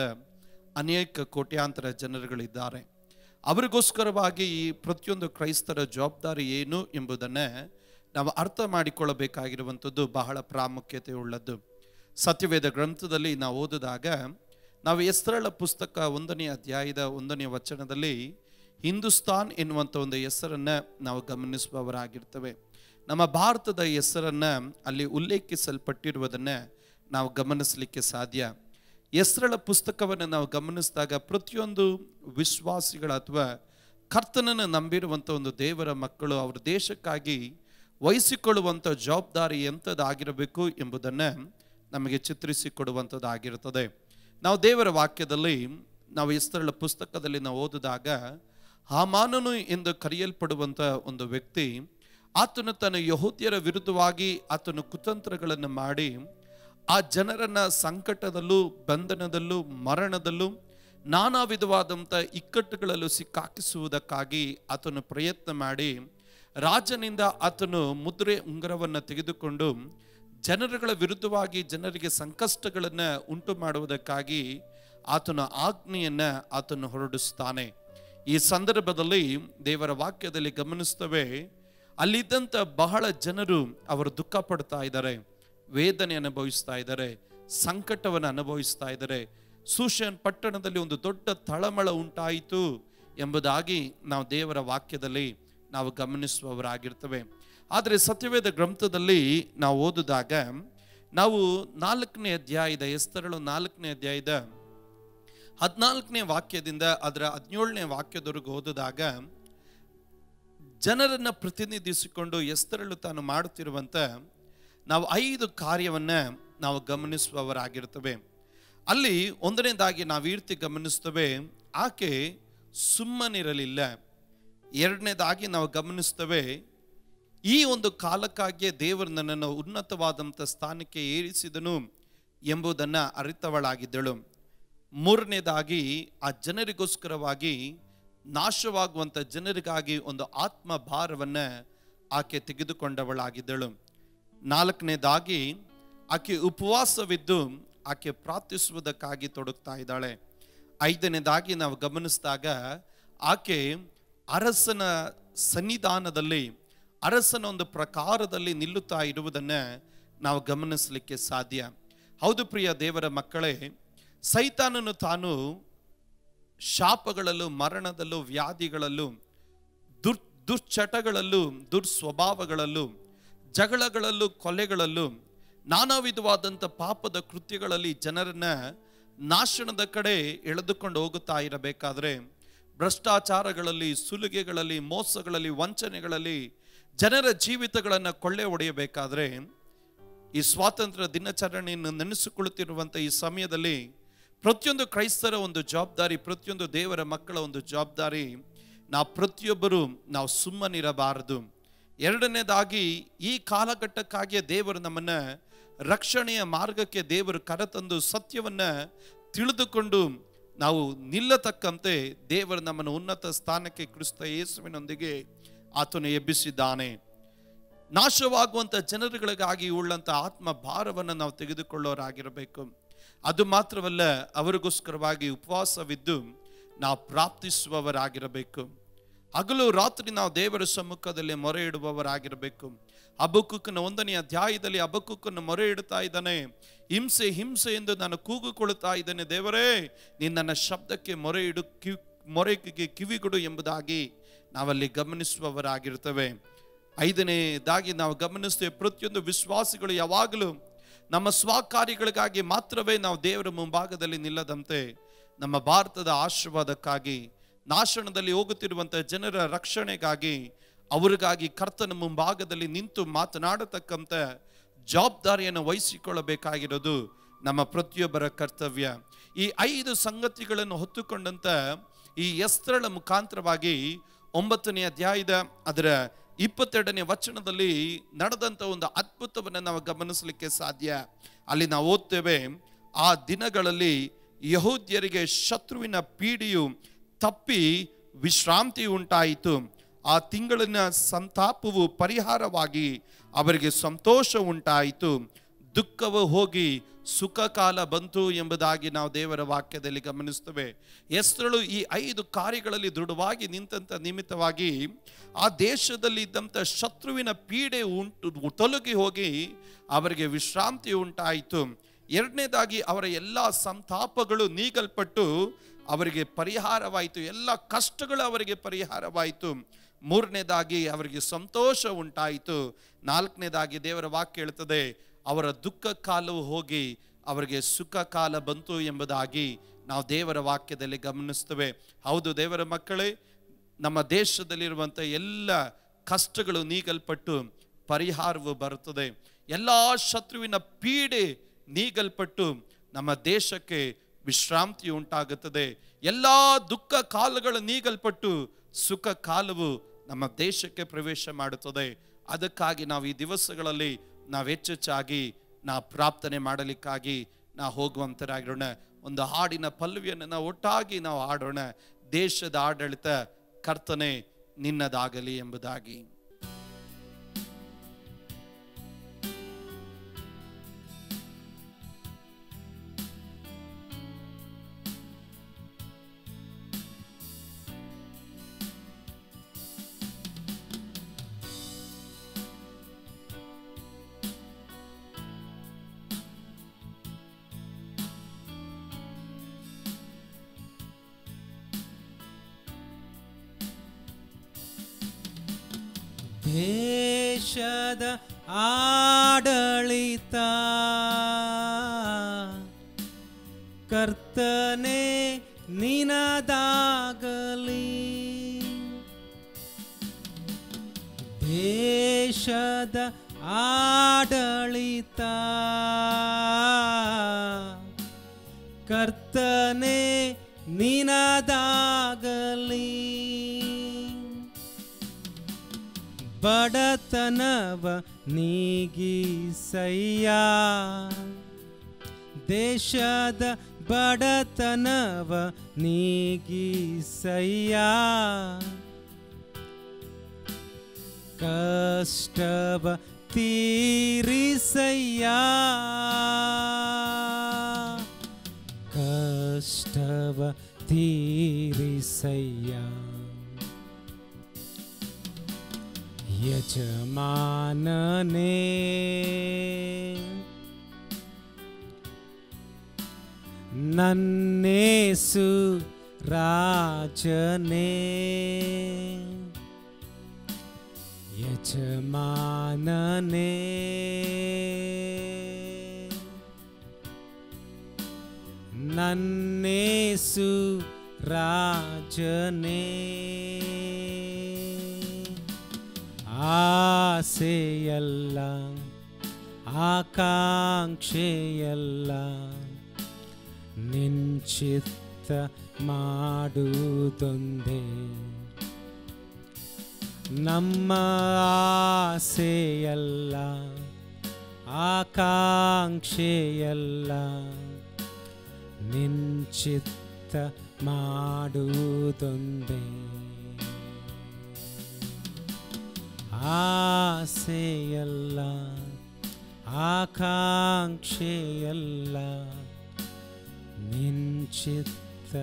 ಅನೇಕ ಕೋಟ್ಯಾಂತರ ಜನರುಗಳಿದ್ದಾರೆ ಅವರಿಗೋಸ್ಕರವಾಗಿ ಈ ಪ್ರತಿಯೊಂದು ಕ್ರೈಸ್ತರ ಜವಾಬ್ದಾರಿ ಏನು ಎಂಬುದನ್ನು ನಾವು ಅರ್ಥ ಮಾಡಿಕೊಳ್ಳಬೇಕಾಗಿರುವಂಥದ್ದು ಬಹಳ ಪ್ರಾಮುಖ್ಯತೆ ಉಳ್ಳದ್ದು ಸತ್ಯವೇದ ಗ್ರಂಥದಲ್ಲಿ ನಾವು ಓದಿದಾಗ ನಾವು ಎಸ್ತರಳ ಪುಸ್ತಕ ಒಂದನೇ ಅಧ್ಯಾಯದ ಒಂದನೇ ವಚನದಲ್ಲಿ ಹಿಂದೂಸ್ತಾನ್ ಎನ್ನುವಂಥ ಒಂದು ಹೆಸರನ್ನು ನಾವು ಗಮನಿಸುವವರಾಗಿರ್ತೇವೆ ನಮ್ಮ ಭಾರತದ ಹೆಸರನ್ನು ಅಲ್ಲಿ ಉಲ್ಲೇಖಿಸಲ್ಪಟ್ಟಿರುವುದನ್ನು ನಾವು ಗಮನಿಸಲಿಕ್ಕೆ ಸಾಧ್ಯ ಹೆಸರಳ ಪುಸ್ತಕವನ್ನು ನಾವು ಗಮನಿಸಿದಾಗ ಪ್ರತಿಯೊಂದು ವಿಶ್ವಾಸಿಗಳ ಅಥವಾ ಕರ್ತನನ್ನು ನಂಬಿರುವಂಥ ಒಂದು ದೇವರ ಮಕ್ಕಳು ಅವರ ದೇಶಕ್ಕಾಗಿ ವಹಿಸಿಕೊಳ್ಳುವಂಥ ಜವಾಬ್ದಾರಿ ಎಂಥದ್ದಾಗಿರಬೇಕು ಎಂಬುದನ್ನು ನಮಗೆ ಚಿತ್ರಿಸಿಕೊಡುವಂಥದ್ದಾಗಿರುತ್ತದೆ ನಾವು ದೇವರ ವಾಕ್ಯದಲ್ಲಿ ನಾವು ಎಸ್ತರಳ ಪುಸ್ತಕದಲ್ಲಿ ನಾವು ಓದಿದಾಗ ಹಾಮಾನನು ಎಂದು ಕರೆಯಲ್ಪಡುವಂಥ ಒಂದು ವ್ಯಕ್ತಿ ಆತನು ತನ್ನ ಯಹೂದ್ಯರ ವಿರುದ್ಧವಾಗಿ ಆತನು ಕುತಂತ್ರಗಳನ್ನು ಮಾಡಿ ಆ ಜನರನ್ನ ಸಂಕಟದಲ್ಲೂ ಬಂಧನದಲ್ಲೂ ಮರಣದಲ್ಲೂ ನಾನಾ ವಿಧವಾದಂಥ ಇಕ್ಕಟ್ಟುಗಳಲ್ಲೂ ಸಿಕ್ಕಾಕಿಸುವುದಕ್ಕಾಗಿ ಆತನು ಪ್ರಯತ್ನ ಮಾಡಿ ರಾಜನಿಂದ ಆತನು ಮುದ್ರೆ ಉಂಗುರವನ್ನು ತೆಗೆದುಕೊಂಡು ಜನರುಗಳ ವಿರುದ್ಧವಾಗಿ ಜನರಿಗೆ ಸಂಕಷ್ಟಗಳನ್ನು ಉಂಟು ಮಾಡುವುದಕ್ಕಾಗಿ ಆತನ ಆಜ್ಞೆಯನ್ನ ಆತನು ಹೊರಡಿಸ್ತಾನೆ ಈ ಸಂದರ್ಭದಲ್ಲಿ ದೇವರ ವಾಕ್ಯದಲ್ಲಿ ಗಮನಿಸ್ತವೆ ಅಲ್ಲಿದ್ದಂಥ ಬಹಳ ಜನರು ಅವರು ದುಃಖ ಪಡ್ತಾ ಇದ್ದಾರೆ ವೇದನೆ ಅನುಭವಿಸ್ತಾ ಇದ್ದಾರೆ ಸಂಕಟವನ್ನು ಅನುಭವಿಸ್ತಾ ಇದ್ದಾರೆ ಸೂಷನ್ ಪಟ್ಟಣದಲ್ಲಿ ಒಂದು ದೊಡ್ಡ ತಳಮಳ ಉಂಟಾಯಿತು ಎಂಬುದಾಗಿ ನಾವು ದೇವರ ವಾಕ್ಯದಲ್ಲಿ ನಾವು ಗಮನಿಸುವವರಾಗಿರ್ತೇವೆ ಆದರೆ ಸತ್ಯವೇದ ಗ್ರಂಥದಲ್ಲಿ ನಾವು ಓದಿದಾಗ ನಾವು ನಾಲ್ಕನೇ ಅಧ್ಯಾಯದ ಎಸ್ತರಳು ನಾಲ್ಕನೇ ಅಧ್ಯಾಯದ ಹದಿನಾಲ್ಕನೇ ವಾಕ್ಯದಿಂದ ಅದರ ಹದಿನೇಳನೇ ವಾಕ್ಯದವರೆಗೂ ಓದಿದಾಗ ಜನರನ್ನ ಪ್ರತಿನಿಧಿಸಿಕೊಂಡು ಎಸ್ತರಳು ತಾನು ಮಾಡುತ್ತಿರುವಂತ ನಾವು ಐದು ಕಾರ್ಯವನ್ನ ನಾವು ಗಮನಿಸುವವರಾಗಿರ್ತೇವೆ ಅಲ್ಲಿ ಒಂದನೇದಾಗಿ ನಾವು ಈ ರೀತಿ ಗಮನಿಸ್ತೇವೆ ಆಕೆ ಸುಮ್ಮನಿರಲಿಲ್ಲ ಎರಡನೇದಾಗಿ ನಾವು ಗಮನಿಸ್ತೇವೆ ಈ ಒಂದು ಕಾಲಕ್ಕಾಗಿಯೇ ದೇವರು ನನ್ನನ್ನು ಉನ್ನತವಾದಂಥ ಸ್ಥಾನಕ್ಕೆ ಏರಿಸಿದನು ಎಂಬುದನ್ನು ಅರಿತವಳಾಗಿದ್ದಳು ಮೂರನೇದಾಗಿ ಆ ಜನರಿಗೋಸ್ಕರವಾಗಿ ನಾಶವಾಗುವಂಥ ಜನರಿಗಾಗಿ ಒಂದು ಆತ್ಮ ಭಾರವನ್ನು ಆಕೆ ತೆಗೆದುಕೊಂಡವಳಾಗಿದ್ದಳು ನಾಲ್ಕನೇದಾಗಿ ಆಕೆ ಉಪವಾಸವಿದ್ದು ಆಕೆ ಪ್ರಾರ್ಥಿಸುವುದಕ್ಕಾಗಿ ತೊಡಗ್ತಾ ಇದ್ದಾಳೆ ಐದನೇದಾಗಿ ನಾವು ಗಮನಿಸಿದಾಗ ಆಕೆ ಅರಸನ ಸನ್ನಿಧಾನದಲ್ಲಿ ಅರಸನ ಒಂದು ಪ್ರಕಾರದಲ್ಲಿ ನಿಲ್ಲುತ್ತಾ ಇರುವುದನ್ನು ನಾವು ಗಮನಿಸಲಿಕ್ಕೆ ಸಾಧ್ಯ ಹೌದು ಪ್ರಿಯ ದೇವರ ಮಕ್ಕಳೇ ಸೈತಾನನು ತಾನು ಶಾಪಗಳಲ್ಲೂ ಮರಣದಲ್ಲೂ ವ್ಯಾಧಿಗಳಲ್ಲೂ ದುರ್ ದುಶ್ಚಟಗಳಲ್ಲೂ ದುರ್ಸ್ವಭಾವಗಳಲ್ಲೂ ಜಗಳಗಳಲ್ಲೂ ಕೊಲೆಗಳಲ್ಲೂ ನಾನಾ ವಿಧವಾದಂಥ ಪಾಪದ ಕೃತ್ಯಗಳಲ್ಲಿ ಜನರನ್ನ ನಾಶನದ ಕಡೆ ಎಳೆದುಕೊಂಡು ಹೋಗುತ್ತಾ ಇರಬೇಕಾದ್ರೆ ಭ್ರಷ್ಟಾಚಾರಗಳಲ್ಲಿ ಸುಲಿಗೆಗಳಲ್ಲಿ ಮೋಸಗಳಲ್ಲಿ ವಂಚನೆಗಳಲ್ಲಿ ಜನರ ಜೀವಿತಗಳನ್ನು ಕೊಳ್ಳೆ ಹೊಡೆಯಬೇಕಾದ್ರೆ ಈ ಸ್ವಾತಂತ್ರ್ಯ ದಿನಾಚರಣೆಯನ್ನು ನೆನೆಸಿಕೊಳ್ಳುತ್ತಿರುವಂಥ ಈ ಸಮಯದಲ್ಲಿ ಪ್ರತಿಯೊಂದು ಕ್ರೈಸ್ತರ ಒಂದು ಜವಾಬ್ದಾರಿ ಪ್ರತಿಯೊಂದು ದೇವರ ಮಕ್ಕಳ ಒಂದು ಜವಾಬ್ದಾರಿ ನಾವು ಪ್ರತಿಯೊಬ್ಬರು ನಾವು ಸುಮ್ಮನಿರಬಾರದು ಎರಡನೇದಾಗಿ ಈ ಕಾಲಘಟ್ಟಕ್ಕಾಗಿಯೇ ದೇವರು ನಮ್ಮನ್ನ ರಕ್ಷಣೆಯ ಮಾರ್ಗಕ್ಕೆ ದೇವರು ಕರೆತಂದು ಸತ್ಯವನ್ನ ತಿಳಿದುಕೊಂಡು ನಾವು ನಿಲ್ಲತಕ್ಕಂತೆ ದೇವರು ನಮ್ಮನ್ನು ಉನ್ನತ ಸ್ಥಾನಕ್ಕೆ ಕ್ರಿಸ್ತ ಯೇಸುವಿನೊಂದಿಗೆ ಆತನು ಎಬ್ಬಿಸಿದ್ದಾನೆ ನಾಶವಾಗುವಂಥ ಜನರುಗಳಿಗಾಗಿ ಉಳ್ಳಂಥ ಆತ್ಮ ಭಾರವನ್ನು ನಾವು ತೆಗೆದುಕೊಳ್ಳೋರಾಗಿರಬೇಕು ಅದು ಮಾತ್ರವಲ್ಲ ಅವರಿಗೋಸ್ಕರವಾಗಿ ಉಪವಾಸವಿದ್ದು ನಾವು ಪ್ರಾರ್ಥಿಸುವವರಾಗಿರಬೇಕು ಹಗಲು ರಾತ್ರಿ ನಾವು ದೇವರ ಸಮ್ಮುಖದಲ್ಲಿ ಮೊರೆ ಇಡುವವರಾಗಿರಬೇಕು ಅಬಕ್ಕುಕ್ಕನ ಒಂದನೇ ಅಧ್ಯಾಯದಲ್ಲಿ ಅಬಕ್ಕುಕ್ಕನ್ನು ಮೊರೆ ಇಡ್ತಾ ಇದ್ದಾನೆ ಹಿಂಸೆ ಹಿಂಸೆ ಎಂದು ನಾನು ಕೂಗುಕೊಳ್ತಾ ಇದ್ದೇನೆ ದೇವರೇ ನೀನು ನನ್ನ ಶಬ್ದಕ್ಕೆ ಮೊರೆ ಇಡು ಕಿವಿ ಮೊರೆಗೆ ಕಿವಿಗೊಡು ಎಂಬುದಾಗಿ ನಾವಲ್ಲಿ ಗಮನಿಸುವವರಾಗಿರ್ತೇವೆ ಐದನೇದಾಗಿ ನಾವು ಗಮನಿಸ್ತೇವೆ ಪ್ರತಿಯೊಂದು ವಿಶ್ವಾಸಿಗಳು ಯಾವಾಗಲೂ ನಮ್ಮ ಸ್ವಕಾರ್ಯಗಳಿಗಾಗಿ ಮಾತ್ರವೇ ನಾವು ದೇವರ ಮುಂಭಾಗದಲ್ಲಿ ನಿಲ್ಲದಂತೆ ನಮ್ಮ ಭಾರತದ ಆಶೀರ್ವಾದಕ್ಕಾಗಿ ನಾಶನದಲ್ಲಿ ಹೋಗುತ್ತಿರುವಂತಹ ಜನರ ರಕ್ಷಣೆಗಾಗಿ ಅವರಿಗಾಗಿ ಕರ್ತನ ಮುಂಭಾಗದಲ್ಲಿ ನಿಂತು ಮಾತನಾಡತಕ್ಕಂಥ ಜವಾಬ್ದಾರಿಯನ್ನು ವಹಿಸಿಕೊಳ್ಳಬೇಕಾಗಿರೋದು ನಮ್ಮ ಪ್ರತಿಯೊಬ್ಬರ ಕರ್ತವ್ಯ ಈ ಐದು ಸಂಗತಿಗಳನ್ನು ಹೊತ್ತುಕೊಂಡಂತ ಈ ಎಸ್ತ್ರಳ ಮುಖಾಂತರವಾಗಿ ಒಂಬತ್ತನೇ ಅಧ್ಯಾಯದ ಅದರ ಇಪ್ಪತ್ತೆರಡನೇ ವಚನದಲ್ಲಿ ನಡೆದಂತ ಒಂದು ಅದ್ಭುತವನ್ನು ನಾವು ಗಮನಿಸಲಿಕ್ಕೆ ಸಾಧ್ಯ ಅಲ್ಲಿ ನಾವು ಓದ್ತೇವೆ ಆ ದಿನಗಳಲ್ಲಿ ಯಹೂದ್ಯರಿಗೆ ಶತ್ರುವಿನ ಪೀಡಿಯು ತಪ್ಪಿ ವಿಶ್ರಾಂತಿ ಉಂಟಾಯಿತು ಆ ತಿಂಗಳಿನ ಸಂತಾಪವು ಪರಿಹಾರವಾಗಿ ಅವರಿಗೆ ಸಂತೋಷ ಉಂಟಾಯಿತು ದುಃಖವು ಹೋಗಿ ಸುಖ ಕಾಲ ಬಂತು ಎಂಬುದಾಗಿ ನಾವು ದೇವರ ವಾಕ್ಯದಲ್ಲಿ ಗಮನಿಸ್ತೇವೆ ಎಸ್ತಳು ಈ ಐದು ಕಾರ್ಯಗಳಲ್ಲಿ ದೃಢವಾಗಿ ನಿಂತಂತ ನಿಮಿತ್ತವಾಗಿ ಆ ದೇಶದಲ್ಲಿ ಇದ್ದಂಥ ಶತ್ರುವಿನ ಪೀಡೆ ಉಂಟು ತೊಲಗಿ ಹೋಗಿ ಅವರಿಗೆ ವಿಶ್ರಾಂತಿ ಉಂಟಾಯಿತು ಎರಡನೇದಾಗಿ ಅವರ ಎಲ್ಲ ಸಂತಾಪಗಳು ನೀಗಲ್ಪಟ್ಟು ಅವರಿಗೆ ಪರಿಹಾರವಾಯಿತು ಎಲ್ಲ ಕಷ್ಟಗಳು ಅವರಿಗೆ ಪರಿಹಾರವಾಯಿತು ಮೂರನೇದಾಗಿ ಅವರಿಗೆ ಸಂತೋಷ ಉಂಟಾಯಿತು ನಾಲ್ಕನೇದಾಗಿ ದೇವರ ವಾಕ್ಯ ಹೇಳ್ತದೆ ಅವರ ದುಃಖ ಕಾಲವು ಹೋಗಿ ಅವರಿಗೆ ಸುಖ ಕಾಲ ಬಂತು ಎಂಬುದಾಗಿ ನಾವು ದೇವರ ವಾಕ್ಯದಲ್ಲಿ ಗಮನಿಸ್ತೇವೆ ಹೌದು ದೇವರ ಮಕ್ಕಳೇ ನಮ್ಮ ದೇಶದಲ್ಲಿರುವಂಥ ಎಲ್ಲ ಕಷ್ಟಗಳು ನೀಗಲ್ಪಟ್ಟು ಪರಿಹಾರವು ಬರುತ್ತದೆ ಎಲ್ಲ ಶತ್ರುವಿನ ಪೀಡೆ ನೀಗಲ್ಪಟ್ಟು ನಮ್ಮ ದೇಶಕ್ಕೆ ವಿಶ್ರಾಂತಿ ಉಂಟಾಗುತ್ತದೆ ಎಲ್ಲ ದುಃಖ ಕಾಲಗಳು ನೀಗಲ್ಪಟ್ಟು ಸುಖ ಕಾಲವು ನಮ್ಮ ದೇಶಕ್ಕೆ ಪ್ರವೇಶ ಮಾಡುತ್ತದೆ ಅದಕ್ಕಾಗಿ ನಾವು ಈ ದಿವಸಗಳಲ್ಲಿ ನಾವು ಹೆಚ್ಚೆಚ್ಚಾಗಿ ನಾ ಪ್ರಾರ್ಥನೆ ಮಾಡಲಿಕ್ಕಾಗಿ ನಾ ಹೋಗುವಂತರಾಗಿರೋಣ ಒಂದು ಹಾಡಿನ ಪಲ್ಲವಿಯನ್ನು ನಾವು ಒಟ್ಟಾಗಿ ನಾವು ಹಾಡೋಣ ದೇಶದ ಆಡಳಿತ ಕರ್ತನೆ ನಿನ್ನದಾಗಲಿ ಎಂಬುದಾಗಿ ದೇಶದ ಆಡಳಿತ ಕರ್ತನೆ ನಿನದಾಗಲಿ ದೇಶದ ಆಡಳಿತ ಕರ್ತನೆ ನಿನದಾಗಲಿ ಬಡತನವ ನೀಗಿಸಯ್ಯ ದೇಶದ ಬಡತನವ ನೀಗಿಸಯ್ಯ ಕಷ್ಟವ ತೀರಿಸಯ್ಯ ಕಷ್ಟವ ತೀರಿಸಯ್ಯ ಯಜಮಾನನೇ ನನ್ನೇಸು ರಾಜನೇ ಯಜಮಾನನೇ ನನ್ನೇಸು ರಾಜನೇ ಆಸೆಯಲ್ಲ ಆಕಾಂಕ್ಷೆಯಲ್ಲ ನಿಂಚಿತ್ತ ಮಾಡುವುದೊಂದೇ ನಮ್ಮ ಆಸೆಯಲ್ಲ ಆಕಾಂಕ್ಷೆಯಲ್ಲ ನಿಂಚಿತ್ತ ಮಾಡುವುದೊಂದೇ ಆಸೆಯಲ್ಲ ಆಕಾಂಕ್ಷೆಯಲ್ಲ ನಿಂಚಿತ್ತ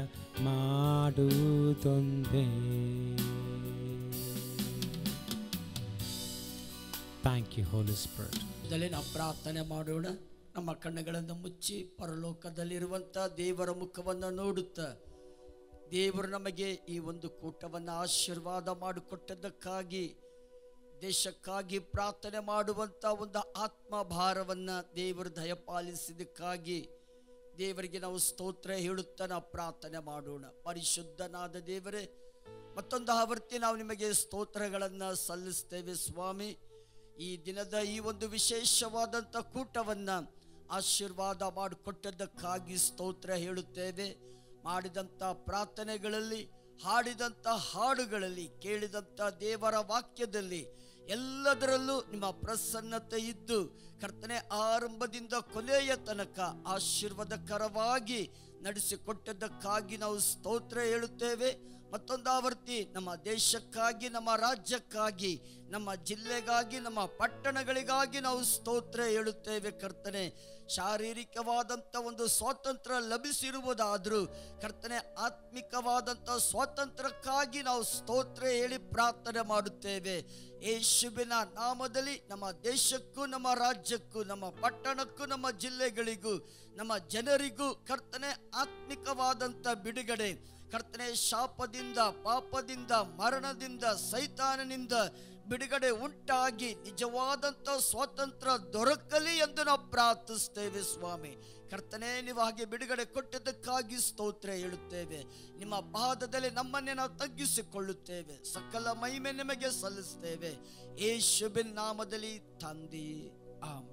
ಮಾಡುವುದೊಂದೇ Thank you, Holy Spirit. ಮೊದಲೇ ನಾವು ಪ್ರಾರ್ಥನೆ ಮಾಡೋಣ ನಮ್ಮ ಕಣ್ಣುಗಳನ್ನು ಮುಚ್ಚಿ ಪರಲೋಕದಲ್ಲಿರುವಂಥ ದೇವರ ಮುಖವನ್ನು ನೋಡುತ್ತಾ ದೇವರು ನಮಗೆ ಈ ಒಂದು ಕೂಟವನ್ನು ಆಶೀರ್ವಾದ ಮಾಡಿಕೊಟ್ಟದ್ದಕ್ಕಾಗಿ ದೇಶಕ್ಕಾಗಿ ಪ್ರಾರ್ಥನೆ ಮಾಡುವಂಥ ಒಂದು ಆತ್ಮ ಭಾರವನ್ನು ದೇವರು ದಯಪಾಲಿಸಿದ್ದಕ್ಕಾಗಿ ದೇವರಿಗೆ ನಾವು ಸ್ತೋತ್ರ ಹೇಳುತ್ತಾ ನಾವು ಪ್ರಾರ್ಥನೆ ಮಾಡೋಣ ಪರಿಶುದ್ಧನಾದ ದೇವರೇ ಮತ್ತೊಂದು ಆವರ್ತಿ ನಾವು ನಿಮಗೆ ಸ್ತೋತ್ರಗಳನ್ನು ಸಲ್ಲಿಸ್ತೇವೆ ಸ್ವಾಮಿ ಈ ದಿನದ ಈ ಒಂದು ವಿಶೇಷವಾದಂಥ ಕೂಟವನ್ನು ಆಶೀರ್ವಾದ ಮಾಡಿಕೊಟ್ಟದ್ದಕ್ಕಾಗಿ ಸ್ತೋತ್ರ ಹೇಳುತ್ತೇವೆ ಮಾಡಿದಂಥ ಪ್ರಾರ್ಥನೆಗಳಲ್ಲಿ ಹಾಡಿದಂಥ ಹಾಡುಗಳಲ್ಲಿ ಕೇಳಿದಂಥ ದೇವರ ವಾಕ್ಯದಲ್ಲಿ ಎಲ್ಲದರಲ್ಲೂ ನಿಮ್ಮ ಪ್ರಸನ್ನತೆ ಇದ್ದು ಕರ್ತನೆ ಆರಂಭದಿಂದ ಕೊನೆಯ ತನಕ ಆಶೀರ್ವಾದಕರವಾಗಿ ನಡೆಸಿಕೊಟ್ಟದ್ದಕ್ಕಾಗಿ ನಾವು ಸ್ತೋತ್ರ ಹೇಳುತ್ತೇವೆ ಮತ್ತೊಂದು ಆವರ್ತಿ ನಮ್ಮ ದೇಶಕ್ಕಾಗಿ ನಮ್ಮ ರಾಜ್ಯಕ್ಕಾಗಿ ನಮ್ಮ ಜಿಲ್ಲೆಗಾಗಿ ನಮ್ಮ ಪಟ್ಟಣಗಳಿಗಾಗಿ ನಾವು ಸ್ತೋತ್ರ ಹೇಳುತ್ತೇವೆ ಕರ್ತನೆ ಶಾರೀರಿಕವಾದಂಥ ಒಂದು ಸ್ವಾತಂತ್ರ್ಯ ಲಭಿಸಿರುವುದಾದರೂ ಕರ್ತನೆ ಆತ್ಮಿಕವಾದಂಥ ಸ್ವಾತಂತ್ರ್ಯಕ್ಕಾಗಿ ನಾವು ಸ್ತೋತ್ರ ಹೇಳಿ ಪ್ರಾರ್ಥನೆ ಮಾಡುತ್ತೇವೆ ಯೇಸುವಿನ ನಾಮದಲ್ಲಿ ನಮ್ಮ ದೇಶಕ್ಕೂ ನಮ್ಮ ರಾಜ್ಯಕ್ಕೂ ನಮ್ಮ ಪಟ್ಟಣಕ್ಕೂ ನಮ್ಮ ಜಿಲ್ಲೆಗಳಿಗೂ ನಮ್ಮ ಜನರಿಗೂ ಕರ್ತನೆ ಆತ್ಮಿಕವಾದಂಥ ಬಿಡುಗಡೆ ಕರ್ತನೆ ಶಾಪದಿಂದ ಪಾಪದಿಂದ ಮರಣದಿಂದ ಸೈತಾನನಿಂದ ಬಿಡುಗಡೆ ಉಂಟಾಗಿ ನಿಜವಾದಂಥ ಸ್ವಾತಂತ್ರ್ಯ ದೊರಕಲಿ ಎಂದು ನಾವು ಪ್ರಾರ್ಥಿಸ್ತೇವೆ ಸ್ವಾಮಿ ಕರ್ತನೆ ನೀವು ಹಾಗೆ ಬಿಡುಗಡೆ ಕೊಟ್ಟದ್ದಕ್ಕಾಗಿ ಸ್ತೋತ್ರ ಹೇಳುತ್ತೇವೆ ನಿಮ್ಮ ಪಾದದಲ್ಲಿ ನಮ್ಮನ್ನೇ ನಾವು ತಗ್ಗಿಸಿಕೊಳ್ಳುತ್ತೇವೆ ಸಕಲ ಮಹಿಮೆ ನಿಮಗೆ ಸಲ್ಲಿಸ್ತೇವೆ ಯೇಸುವಿನ ನಾಮದಲ್ಲಿ ತಂದೆ ಆಮ